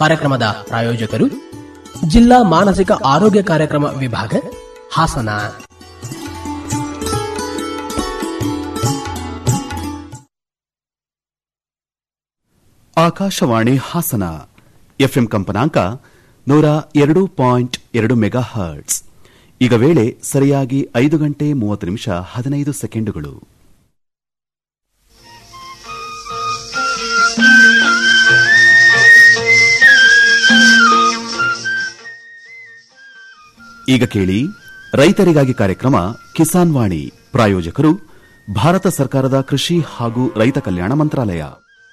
ಕಾರ್ಯಕ್ರಮದ ಪ್ರಾಯೋಜಕರು ಜಿಲ್ಲಾ ಮಾನಸಿಕ ಆರೋಗ್ಯ ಕಾರ್ಯಕ್ರಮ ವಿಭಾಗ ಹಾಸನ ಆಕಾಶವಾಣಿ ಹಾಸನ ಎಫ್ಎಂ ಕಂಪನಾಂಕ ನೂರ ಎರಡು ಪಾಯಿಂಟ್ ಎರಡು ಮೆಗಾ ಹರ್ಟ್ಸ್ ಈಗ ವೇಳೆ ಸರಿಯಾಗಿ ಐದು ಗಂಟೆ ಮೂವತ್ತು ನಿಮಿಷ ಹದಿನೈದು ಸೆಕೆಂಡುಗಳು ಈಗ ಕೇಳಿ ರೈತರಿಗಾಗಿ ಕಾರ್ಯಕ್ರಮ ಕಿಸಾನ್ ವಾಣಿ ಪ್ರಾಯೋಜಕರು ಭಾರತ ಸರ್ಕಾರದ ಕೃಷಿ ಹಾಗೂ ರೈತ ಕಲ್ಯಾಣ ಮಂತ್ರಾಲಯ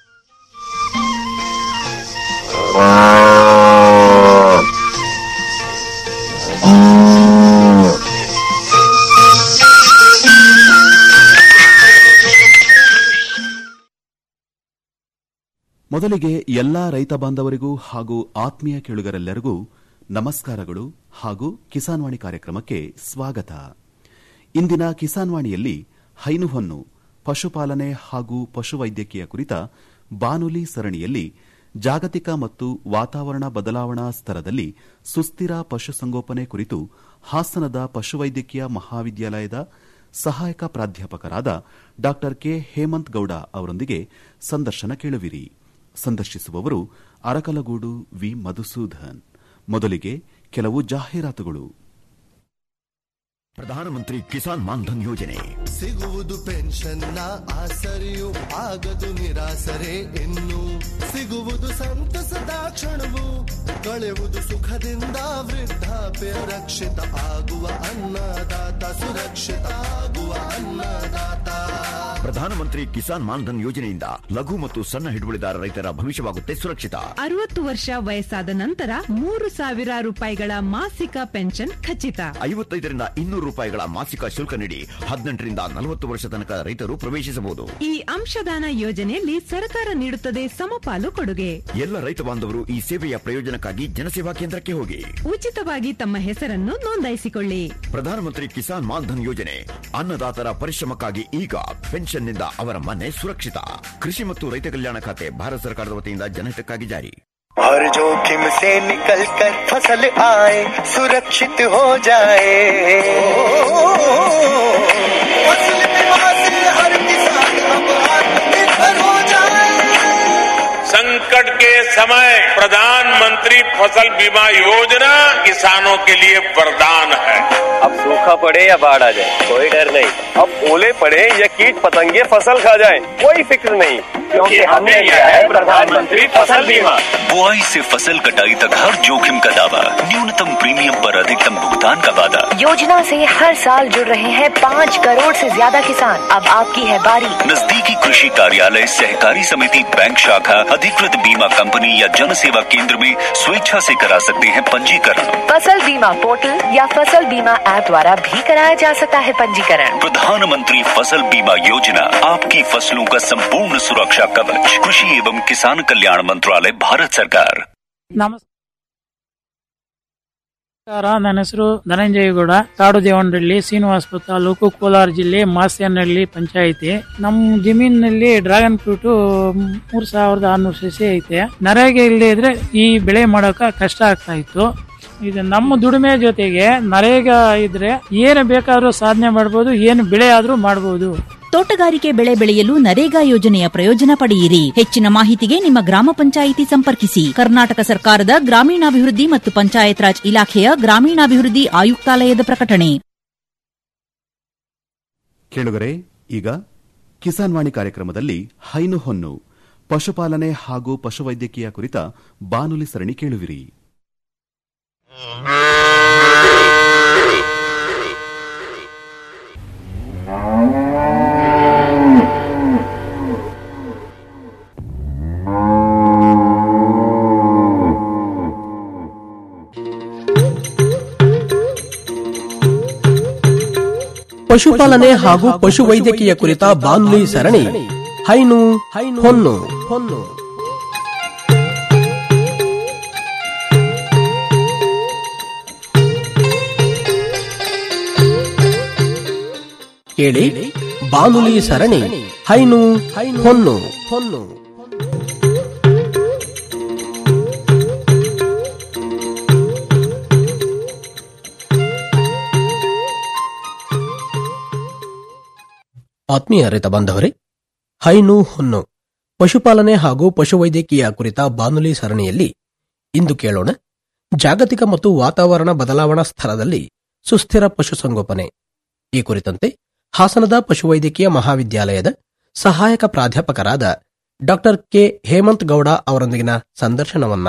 ಮೊದಲಿಗೆ ಎಲ್ಲಾ ರೈತ ಬಾಂಧವರಿಗೂ ಹಾಗೂ ಆತ್ಮೀಯ ಕೇಳುಗರೆಲ್ಲರಿಗೂ ನಮಸ್ಕಾರಗಳು ಹಾಗೂ ಕಿಸಾನ್ ವಾಣಿ ಕಾರ್ಯಕ್ರಮಕ್ಕೆ ಸ್ವಾಗತ ಇಂದಿನ ಕಿಸಾನ್ ವಾಣಿಯಲ್ಲಿ ಹೈನುಹೊನ್ನು ಪಶುಪಾಲನೆ ಹಾಗೂ ಪಶುವೈದ್ಯಕೀಯ ಕುರಿತ ಬಾನುಲಿ ಸರಣಿಯಲ್ಲಿ ಜಾಗತಿಕ ಮತ್ತು ವಾತಾವರಣ ಬದಲಾವಣಾ ಸ್ತರದಲ್ಲಿ ಸುಸ್ಥಿರ ಪಶುಸಂಗೋಪನೆ ಕುರಿತು ಹಾಸನದ ಪಶುವೈದ್ಯಕೀಯ ಮಹಾವಿದ್ಯಾಲಯದ ಸಹಾಯಕ ಪ್ರಾಧ್ಯಾಪಕರಾದ ಡಾ ಕೆ ಹೇಮಂತ್ ಗೌಡ ಅವರೊಂದಿಗೆ ಸಂದರ್ಶನ ಕೇಳುವಿರಿ ಸಂದರ್ಶಿಸುವವರು ಅರಕಲಗೂಡು ವಿ ಮಧುಸೂದನ್ ಮೊದಲಿಗೆ ಕೆಲವು ಜಾಹೀರಾತುಗಳು ಪ್ರಧಾನಮಂತ್ರಿ ಕಿಸಾನ್ ಮಾನ್ಧನ್ ಯೋಜನೆ ಸಿಗುವುದು ಪೆನ್ಷನ್ನ ಆಸರೆಯು ಆಗದು ನಿರಾಸರೆ ಇನ್ನು ಸಿಗುವುದು ಸಂತಸದ ಕ್ಷಣವು ಕಳೆಯುವುದು ಸುಖದಿಂದ ವೃದ್ಧಾಪ್ಯ ರಕ್ಷಿತ ಆಗುವ ಅನ್ನದಾತ ಸುರಕ್ಷಿತ ಆಗುವ ಅನ್ನದಾತ ಪ್ರಧಾನಮಂತ್ರಿ ಕಿಸಾನ್ ಮಾನ್ಧನ್ ಯೋಜನೆಯಿಂದ ಲಘು ಮತ್ತು ಸಣ್ಣ ಹಿಡುವಳಿದಾರ ರೈತರ ಭವಿಷ್ಯವಾಗುತ್ತೆ ಸುರಕ್ಷಿತ ಅರವತ್ತು ವರ್ಷ ವಯಸ್ಸಾದ ನಂತರ ಮೂರು ಸಾವಿರ ರೂಪಾಯಿಗಳ ಮಾಸಿಕ ಪೆನ್ಷನ್ ಖಚಿತ ಐವತ್ತೈದರಿಂದ ಇನ್ನೂರು ರೂಪಾಯಿಗಳ ಮಾಸಿಕ ಶುಲ್ಕ ನೀಡಿ ಹದಿನೆಂಟರಿಂದ ನಲವತ್ತು ವರ್ಷ ತನಕ ರೈತರು ಪ್ರವೇಶಿಸಬಹುದು ಈ ಅಂಶದಾನ ಯೋಜನೆಯಲ್ಲಿ ಸರ್ಕಾರ ನೀಡುತ್ತದೆ ಸಮಪಾಲು ಕೊಡುಗೆ ಎಲ್ಲ ರೈತ ಬಾಂಧವರು ಈ ಸೇವೆಯ ಪ್ರಯೋಜನಕ್ಕಾಗಿ ಜನಸೇವಾ ಕೇಂದ್ರಕ್ಕೆ ಹೋಗಿ ಉಚಿತವಾಗಿ ತಮ್ಮ ಹೆಸರನ್ನು ನೋಂದಾಯಿಸಿಕೊಳ್ಳಿ ಪ್ರಧಾನಮಂತ್ರಿ ಕಿಸಾನ್ ಮಾನ್ಧನ್ ಯೋಜನೆ ಅನ್ನದಾತರ ಪರಿಶ್ರಮಕ್ಕಾಗಿ ಈಗ ಪೆನ್ಷನ್ನಿಂದ ಅವರ ಮನೆ ಸುರಕ್ಷಿತ ಕೃಷಿ ಮತ್ತು ರೈತ ಕಲ್ಯಾಣ ಖಾತೆ ಭಾರತ ಸರ್ಕಾರದ ವತಿಯಿಂದ ಜನಹಿತಕ್ಕಾಗಿ ಜಾರಿ हर जोखिम से निकल कर फसल आए सुरक्षित हो जाए फसल बीमा से हर किसान अब आत्मनिर्भर हो जाए संकट के समय प्रधानमंत्री फसल बीमा योजना किसानों के लिए वरदान है अब सूखा पड़े या बाढ़ आ जाए कोई डर नहीं अब ओले पड़े या कीट पतंगे फसल खा जाए कोई फिक्र नहीं क्योंकि हमने लिया है प्रधानमंत्री फसल बीमा बुआई से फसल कटाई तक हर जोखिम का दावा न्यूनतम प्रीमियम पर अधिकतम भुगतान का वादा योजना से हर साल जुड़ रहे हैं पाँच करोड़ से ज्यादा किसान अब आपकी है बारी नजदीकी कृषि कार्यालय सहकारी समिति बैंक शाखा अधिकृत बीमा कंपनी या जन सेवा केंद्र में स्वेच्छा से करा सकते हैं पंजीकरण फसल बीमा पोर्टल या फसल बीमा ऐप द्वारा भी कराया जा सकता है पंजीकरण प्रधानमंत्री फसल बीमा योजना आपकी फसलों का संपूर्ण सुरक्षा कवच कृषि एवं किसान कल्याण मंत्रालय भारत सरकार ನಮಸ್ಕಾರ ನನ್ನ ಹೆಸರು ಧನಂಜಯಗೌಡ ಕಾಡು ದೇವನಹಳ್ಳಿ ಶ್ರೀನಿವಾಸಪುರ ತಾಲೂಕು ಕೋಲಾರ ಜಿಲ್ಲೆ ಮಾಸ್ಯನಹಳ್ಳಿ ಪಂಚಾಯಿತಿ ನಮ್ಮ ಜಮೀನಿನಲ್ಲಿ ಡ್ರ್ಯಾಗನ್ ಫ್ರೂಟ್ ಮೂರ್ ಸಾವಿರದ ಆರ್ನೂರು ಸಸಿ ಐತೆ ನರೇಗೆ ಇಲ್ಲದೆ ಇದ್ರೆ ಈ ಬೆಳೆ ಮಾಡೋಕ ಕಷ್ಟ ಆಗ್ತಾ ಇತ್ತು ಇದು ನಮ್ಮ ದುಡಿಮೆ ಜೊತೆಗೆ ನರೇಗ ಇದ್ರೆ ಏನು ಬೇಕಾದ್ರೂ ಸಾಧನೆ ಮಾಡ್ಬೋದು ಏನು ಬೆಳೆ ಆದ್ರೂ ಮಾಡ್ಬೋದು ತೋಟಗಾರಿಕೆ ಬೆಳೆ ಬೆಳೆಯಲು ನರೇಗಾ ಯೋಜನೆಯ ಪ್ರಯೋಜನ ಪಡೆಯಿರಿ ಹೆಚ್ಚಿನ ಮಾಹಿತಿಗೆ ನಿಮ್ಮ ಗ್ರಾಮ ಪಂಚಾಯಿತಿ ಸಂಪರ್ಕಿಸಿ ಕರ್ನಾಟಕ ಸರ್ಕಾರದ ಗ್ರಾಮೀಣಾಭಿವೃದ್ಧಿ ಮತ್ತು ಪಂಚಾಯತ್ ರಾಜ್ ಇಲಾಖೆಯ ಗ್ರಾಮೀಣಾಭಿವೃದ್ಧಿ ಆಯುಕ್ತಾಲಯದ ಪ್ರಕಟಣೆ ಕೇಳುಗರೆ ಈಗ ಕಿಸಾನ್ ವಾಣಿ ಕಾರ್ಯಕ್ರಮದಲ್ಲಿ ಹೈನು ಹೊನ್ನು ಪಶುಪಾಲನೆ ಹಾಗೂ ಪಶುವೈದ್ಯಕೀಯ ಕುರಿತ ಬಾನುಲಿ ಸರಣಿ ಕೇಳುವಿರಿ ಪಶುಪಾಲನೆ ಹಾಗೂ ಪಶುವೈದ್ಯಕೀಯ ಕುರಿತ ಬಾನುಲಿ ಸರಣಿ ಹೈನು ಹೊನ್ನು ಹೊನ್ನು ಕೇಳಿ ಬಾನುಲಿ ಸರಣಿ ಹೈನು ಹೊನ್ನು ಹೊನ್ನು ಆತ್ಮೀಯ ರೈತ ಬಾಂಧವರೇ ಹೈನು ಹೊನ್ನು ಪಶುಪಾಲನೆ ಹಾಗೂ ಪಶುವೈದ್ಯಕೀಯ ಕುರಿತ ಬಾನುಲಿ ಸರಣಿಯಲ್ಲಿ ಇಂದು ಕೇಳೋಣ ಜಾಗತಿಕ ಮತ್ತು ವಾತಾವರಣ ಬದಲಾವಣಾ ಸ್ಥಳದಲ್ಲಿ ಸುಸ್ಥಿರ ಪಶುಸಂಗೋಪನೆ ಈ ಕುರಿತಂತೆ ಹಾಸನದ ಪಶುವೈದ್ಯಕೀಯ ಮಹಾವಿದ್ಯಾಲಯದ ಸಹಾಯಕ ಪ್ರಾಧ್ಯಾಪಕರಾದ ಡಾಕ್ಟರ್ ಕೆ ಹೇಮಂತ್ ಗೌಡ ಅವರೊಂದಿಗಿನ ಸಂದರ್ಶನವನ್ನ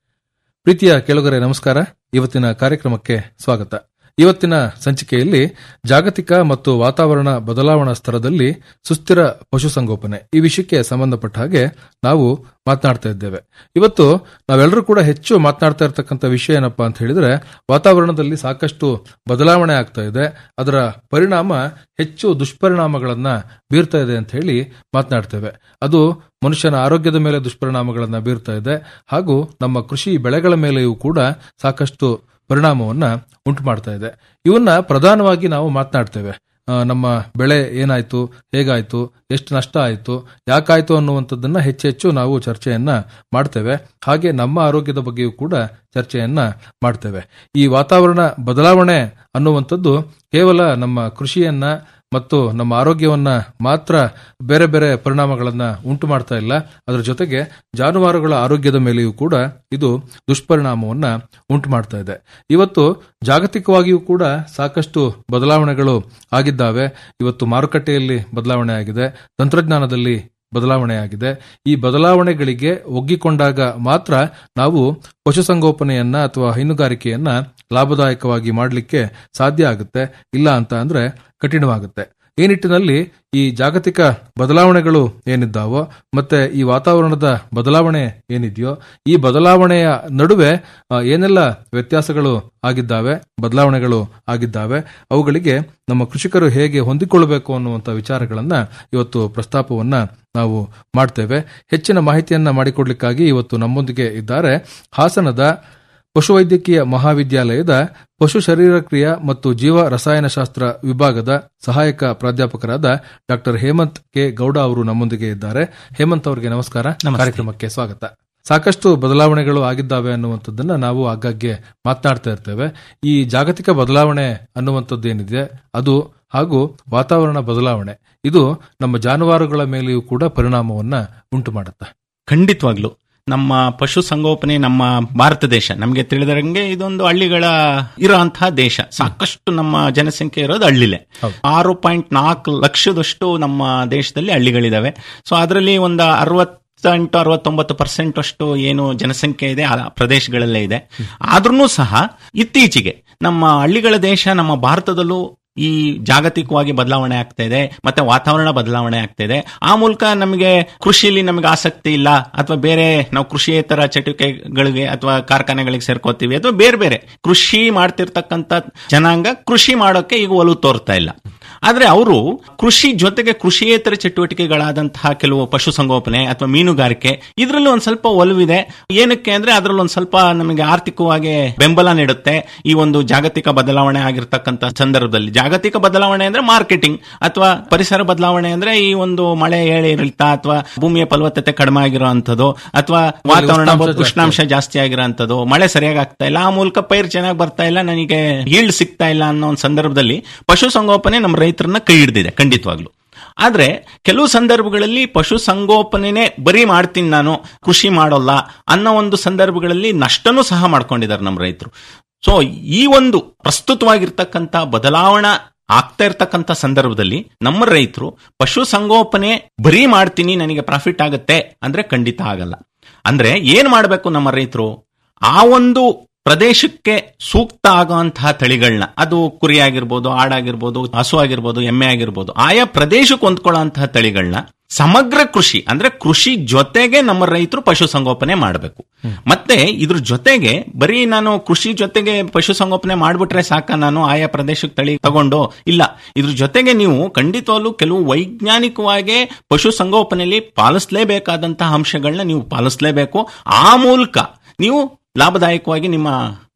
ಪ್ರೀತಿಯ ಕೆಳಗರೆ ನಮಸ್ಕಾರ ಇವತ್ತಿನ ಕಾರ್ಯಕ್ರಮಕ್ಕೆ ಸ್ವಾಗತ ಇವತ್ತಿನ ಸಂಚಿಕೆಯಲ್ಲಿ ಜಾಗತಿಕ ಮತ್ತು ವಾತಾವರಣ ಬದಲಾವಣಾ ಸ್ತರದಲ್ಲಿ ಸುಸ್ಥಿರ ಪಶುಸಂಗೋಪನೆ ಈ ವಿಷಯಕ್ಕೆ ಸಂಬಂಧಪಟ್ಟ ಹಾಗೆ ನಾವು ಮಾತನಾಡ್ತಾ ಇದ್ದೇವೆ ಇವತ್ತು ನಾವೆಲ್ಲರೂ ಕೂಡ ಹೆಚ್ಚು ಮಾತನಾಡ್ತಾ ಇರತಕ್ಕಂಥ ವಿಷಯ ಏನಪ್ಪಾ ಅಂತ ಹೇಳಿದ್ರೆ ವಾತಾವರಣದಲ್ಲಿ ಸಾಕಷ್ಟು ಬದಲಾವಣೆ ಆಗ್ತಾ ಇದೆ ಅದರ ಪರಿಣಾಮ ಹೆಚ್ಚು ದುಷ್ಪರಿಣಾಮಗಳನ್ನ ಬೀರ್ತಾ ಇದೆ ಅಂತ ಹೇಳಿ ಮಾತನಾಡ್ತೇವೆ ಅದು ಮನುಷ್ಯನ ಆರೋಗ್ಯದ ಮೇಲೆ ದುಷ್ಪರಿಣಾಮಗಳನ್ನ ಬೀರ್ತಾ ಇದೆ ಹಾಗೂ ನಮ್ಮ ಕೃಷಿ ಬೆಳೆಗಳ ಮೇಲೆಯೂ ಕೂಡ ಸಾಕಷ್ಟು ಪರಿಣಾಮವನ್ನ ಉಂಟು ಮಾಡ್ತಾ ಇದೆ ಇವನ್ನ ಪ್ರಧಾನವಾಗಿ ನಾವು ಮಾತನಾಡ್ತೇವೆ ಆ, ನಮ್ಮ ಬೆಳೆ ಏನಾಯ್ತು ಹೇಗಾಯ್ತು ಎಷ್ಟು ನಷ್ಟ ಆಯ್ತು ಯಾಕಾಯ್ತು ಅನ್ನುವಂಥದ್ದನ್ನ ಹೆಚ್ಚೆಚ್ಚು ನಾವು ಚರ್ಚೆಯನ್ನ ಮಾಡ್ತೇವೆ ಹಾಗೆ ನಮ್ಮ ಆರೋಗ್ಯದ ಬಗ್ಗೆಯೂ ಕೂಡ ಚರ್ಚೆಯನ್ನ ಮಾಡ್ತೇವೆ ಈ ವಾತಾವರಣ ಬದಲಾವಣೆ ಅನ್ನುವಂಥದ್ದು ಕೇವಲ ನಮ್ಮ ಕೃಷಿಯನ್ನ ಮತ್ತು ನಮ್ಮ ಆರೋಗ್ಯವನ್ನ ಮಾತ್ರ ಬೇರೆ ಬೇರೆ ಪರಿಣಾಮಗಳನ್ನ ಉಂಟು ಮಾಡ್ತಾ ಇಲ್ಲ ಅದರ ಜೊತೆಗೆ ಜಾನುವಾರುಗಳ ಆರೋಗ್ಯದ ಮೇಲೆಯೂ ಕೂಡ ಇದು ದುಷ್ಪರಿಣಾಮವನ್ನ ಉಂಟು ಮಾಡ್ತಾ ಇದೆ ಇವತ್ತು ಜಾಗತಿಕವಾಗಿಯೂ ಕೂಡ ಸಾಕಷ್ಟು ಬದಲಾವಣೆಗಳು ಆಗಿದ್ದಾವೆ ಇವತ್ತು ಮಾರುಕಟ್ಟೆಯಲ್ಲಿ ಬದಲಾವಣೆ ಆಗಿದೆ ತಂತ್ರಜ್ಞಾನದಲ್ಲಿ ಬದಲಾವಣೆ ಆಗಿದೆ ಈ ಬದಲಾವಣೆಗಳಿಗೆ ಒಗ್ಗಿಕೊಂಡಾಗ ಮಾತ್ರ ನಾವು ಪಶುಸಂಗೋಪನೆಯನ್ನ ಅಥವಾ ಹೈನುಗಾರಿಕೆಯನ್ನ ಲಾಭದಾಯಕವಾಗಿ ಮಾಡಲಿಕ್ಕೆ ಸಾಧ್ಯ ಆಗುತ್ತೆ ಇಲ್ಲ ಅಂತ ಅಂದ್ರೆ ಕಠಿಣವಾಗುತ್ತೆ ಈ ನಿಟ್ಟಿನಲ್ಲಿ ಈ ಜಾಗತಿಕ ಬದಲಾವಣೆಗಳು ಏನಿದ್ದಾವೋ ಮತ್ತೆ ಈ ವಾತಾವರಣದ ಬದಲಾವಣೆ ಏನಿದೆಯೋ ಈ ಬದಲಾವಣೆಯ ನಡುವೆ ಆ, ಏನೆಲ್ಲ ವ್ಯತ್ಯಾಸಗಳು ಆಗಿದ್ದಾವೆ ಬದಲಾವಣೆಗಳು ಆಗಿದ್ದಾವೆ ಅವುಗಳಿಗೆ ನಮ್ಮ ಕೃಷಿಕರು ಹೇಗೆ ಹೊಂದಿಕೊಳ್ಳಬೇಕು ಅನ್ನುವಂಥ ವಿಚಾರಗಳನ್ನ ಇವತ್ತು ಪ್ರಸ್ತಾಪವನ್ನ ನಾವು ಮಾಡ್ತೇವೆ ಹೆಚ್ಚಿನ ಮಾಹಿತಿಯನ್ನ ಮಾಡಿಕೊಡ್ಲಿಕ್ಕಾಗಿ ಇವತ್ತು ನಮ್ಮೊಂದಿಗೆ ಇದ್ದಾರೆ ಹಾಸನದ ಪಶುವೈದ್ಯಕೀಯ ಮಹಾವಿದ್ಯಾಲಯದ ಪಶು ಶರೀರಕ್ರಿಯಾ ಮತ್ತು ಜೀವ ರಸಾಯನಶಾಸ್ತ್ರ ವಿಭಾಗದ ಸಹಾಯಕ ಪ್ರಾಧ್ಯಾಪಕರಾದ ಡಾಕ್ಟರ್ ಹೇಮಂತ್ ಕೆ ಗೌಡ ಅವರು ನಮ್ಮೊಂದಿಗೆ ಇದ್ದಾರೆ ಹೇಮಂತ್ ಅವರಿಗೆ ನಮಸ್ಕಾರ ಕಾರ್ಯಕ್ರಮಕ್ಕೆ ಸ್ವಾಗತ ಸಾಕಷ್ಟು ಬದಲಾವಣೆಗಳು ಆಗಿದ್ದಾವೆ ಅನ್ನುವಂಥದ್ದನ್ನ ನಾವು ಆಗಾಗ್ಗೆ ಮಾತನಾಡ್ತಾ ಇರ್ತೇವೆ ಈ ಜಾಗತಿಕ ಬದಲಾವಣೆ ಅನ್ನುವಂಥದ್ದು ಏನಿದೆ ಅದು ಹಾಗೂ ವಾತಾವರಣ ಬದಲಾವಣೆ ಇದು ನಮ್ಮ ಜಾನುವಾರುಗಳ ಮೇಲೆಯೂ ಕೂಡ ಪರಿಣಾಮವನ್ನ ಉಂಟು ಮಾಡುತ್ತೆ ಖಂಡಿತವಾಗ್ಲು ನಮ್ಮ ಪಶು ಸಂಗೋಪನೆ ನಮ್ಮ ಭಾರತ ದೇಶ ನಮಗೆ ತಿಳಿದರಂಗೆ ಇದೊಂದು ಹಳ್ಳಿಗಳ ಇರೋಂತಹ ದೇಶ ಸಾಕಷ್ಟು ನಮ್ಮ ಜನಸಂಖ್ಯೆ ಇರೋದು ಹಳ್ಳಿಲೆ ಆರು ಪಾಯಿಂಟ್ ನಾಲ್ಕು ಲಕ್ಷದಷ್ಟು ನಮ್ಮ ದೇಶದಲ್ಲಿ ಹಳ್ಳಿಗಳಿದಾವೆ ಸೊ ಅದರಲ್ಲಿ ಒಂದು ಅರವತ್ತೆಂಟು ಅರವತ್ತೊಂಬತ್ತು ಪರ್ಸೆಂಟ್ ಅಷ್ಟು ಏನು ಜನಸಂಖ್ಯೆ ಇದೆ ಆ ಪ್ರದೇಶಗಳಲ್ಲೇ ಇದೆ ಆದ್ರೂ ಸಹ ಇತ್ತೀಚೆಗೆ ನಮ್ಮ ಹಳ್ಳಿಗಳ ದೇಶ ನಮ್ಮ ಭಾರತದಲ್ಲೂ ಈ ಜಾಗತಿಕವಾಗಿ ಬದಲಾವಣೆ ಆಗ್ತಾ ಇದೆ ಮತ್ತೆ ವಾತಾವರಣ ಬದಲಾವಣೆ ಆಗ್ತಾ ಇದೆ ಆ ಮೂಲಕ ನಮಗೆ ಕೃಷಿಯಲ್ಲಿ ನಮಗೆ ಆಸಕ್ತಿ ಇಲ್ಲ ಅಥವಾ ಬೇರೆ ನಾವು ಕೃಷಿಯೇತರ ಚಟುವಟಿಕೆಗಳಿಗೆ ಅಥವಾ ಕಾರ್ಖಾನೆಗಳಿಗೆ ಸೇರ್ಕೋತೀವಿ ಅಥವಾ ಬೇರೆ ಬೇರೆ ಕೃಷಿ ಮಾಡ್ತಿರ್ತಕ್ಕಂಥ ಜನಾಂಗ ಕೃಷಿ ಮಾಡೋಕೆ ಈಗ ಒಲವು ತೋರ್ತಾ ಇಲ್ಲ ಆದ್ರೆ ಅವರು ಕೃಷಿ ಜೊತೆಗೆ ಕೃಷಿಯೇತರ ಚಟುವಟಿಕೆಗಳಾದಂತಹ ಕೆಲವು ಪಶುಸಂಗೋಪನೆ ಅಥವಾ ಮೀನುಗಾರಿಕೆ ಇದರಲ್ಲಿ ಒಂದ್ ಸ್ವಲ್ಪ ಒಲವಿದೆ ಏನಕ್ಕೆ ಅಂದ್ರೆ ಅದರಲ್ಲಿ ಒಂದ್ ಸ್ವಲ್ಪ ನಮಗೆ ಆರ್ಥಿಕವಾಗಿ ಬೆಂಬಲ ನೀಡುತ್ತೆ ಈ ಒಂದು ಜಾಗತಿಕ ಬದಲಾವಣೆ ಆಗಿರ್ತಕ್ಕಂಥ ಸಂದರ್ಭದಲ್ಲಿ ಜಾಗತಿಕ ಬದಲಾವಣೆ ಅಂದ್ರೆ ಮಾರ್ಕೆಟಿಂಗ್ ಅಥವಾ ಪರಿಸರ ಬದಲಾವಣೆ ಅಂದ್ರೆ ಈ ಒಂದು ಮಳೆ ಏರಿಳಿತ ಅಥವಾ ಭೂಮಿಯ ಫಲವತ್ತತೆ ಕಡಿಮೆ ಆಗಿರುವಂತದ್ದು ಅಥವಾ ವಾತಾವರಣ ಉಷ್ಣಾಂಶ ಜಾಸ್ತಿ ಉಷ್ಣಾಂಶ ಜಾಸ್ತಿ ಆಗಿರೋಂಥದ್ದು ಮಳೆ ಸರಿಯಾಗಿ ಆಗ್ತಾ ಇಲ್ಲ ಆ ಮೂಲಕ ಪೈರು ಚೆನ್ನಾಗಿ ಬರ್ತಾ ಇಲ್ಲ ನನಗೆ ಈಲ್ಡ್ ಸಿಗ್ತಾ ಇಲ್ಲ ಅನ್ನೋ ಒಂದು ಸಂದರ್ಭದಲ್ಲಿ ಪಶುಸಂಗೋಪನೆ ನಮ್ಮ ರೈತರನ್ನ ಕೈ ಹಿಡಿದಿದೆ ಖಂಡಿತವಾಗ್ಲು ಆದ್ರೆ ಕೆಲವು ಸಂದರ್ಭಗಳಲ್ಲಿ ಪಶು ಸಂಗೋಪನೆನೇ ಬರೀ ಮಾಡ್ತೀನಿ ನಾನು ಕೃಷಿ ಮಾಡೋಲ್ಲ ಅನ್ನೋ ಒಂದು ಸಂದರ್ಭಗಳಲ್ಲಿ ನಷ್ಟನೂ ಸಹ ಮಾಡ್ಕೊಂಡಿದ್ದಾರೆ ನಮ್ಮ ರೈತರು ಸೊ ಈ ಒಂದು ಪ್ರಸ್ತುತವಾಗಿರ್ತಕ್ಕಂಥ ಬದಲಾವಣಾ ಆಗ್ತಾ ಇರ್ತಕ್ಕಂಥ ಸಂದರ್ಭದಲ್ಲಿ ನಮ್ಮ ರೈತರು ಪಶು ಸಂಗೋಪನೆ ಬರೀ ಮಾಡ್ತೀನಿ ನನಗೆ ಪ್ರಾಫಿಟ್ ಆಗುತ್ತೆ ಅಂದ್ರೆ ಖಂಡಿತ ಆಗಲ್ಲ ಅಂದ್ರೆ ಏನ್ ಮಾಡಬೇಕು ನಮ್ಮ ರೈತರು ಆ ಒಂದು ಪ್ರದೇಶಕ್ಕೆ ಸೂಕ್ತ ಆಗುವಂತಹ ತಳಿಗಳನ್ನ ಅದು ಕುರಿ ಆಗಿರ್ಬೋದು ಆಡಾಗಿರ್ಬೋದು ಹಸು ಆಗಿರ್ಬೋದು ಎಮ್ಮೆ ಆಗಿರ್ಬೋದು ಆಯಾ ಪ್ರದೇಶಕ್ಕೆ ಹೊಂದ್ಕೊಳ್ಳುವಂತಹ ತಳಿಗಳನ್ನ ಸಮಗ್ರ ಕೃಷಿ ಅಂದ್ರೆ ಕೃಷಿ ಜೊತೆಗೆ ನಮ್ಮ ರೈತರು ಪಶುಸಂಗೋಪನೆ ಮಾಡಬೇಕು ಮತ್ತೆ ಇದ್ರ ಜೊತೆಗೆ ಬರೀ ನಾನು ಕೃಷಿ ಜೊತೆಗೆ ಪಶುಸಂಗೋಪನೆ ಮಾಡ್ಬಿಟ್ರೆ ಸಾಕ ನಾನು ಆಯಾ ಪ್ರದೇಶಕ್ಕೆ ತಳಿ ತಗೊಂಡು ಇಲ್ಲ ಇದ್ರ ಜೊತೆಗೆ ನೀವು ಖಂಡಿತವಾಗ್ಲೂ ಕೆಲವು ವೈಜ್ಞಾನಿಕವಾಗಿ ಪಶುಸಂಗೋಪನೆಯಲ್ಲಿ ಪಾಲಿಸಲೇಬೇಕಾದಂತಹ ಅಂಶಗಳನ್ನ ನೀವು ಪಾಲಿಸಲೇಬೇಕು ಆ ಮೂಲಕ ನೀವು ಲಾಭದಾಯಕವಾಗಿ ನಿಮ್ಮ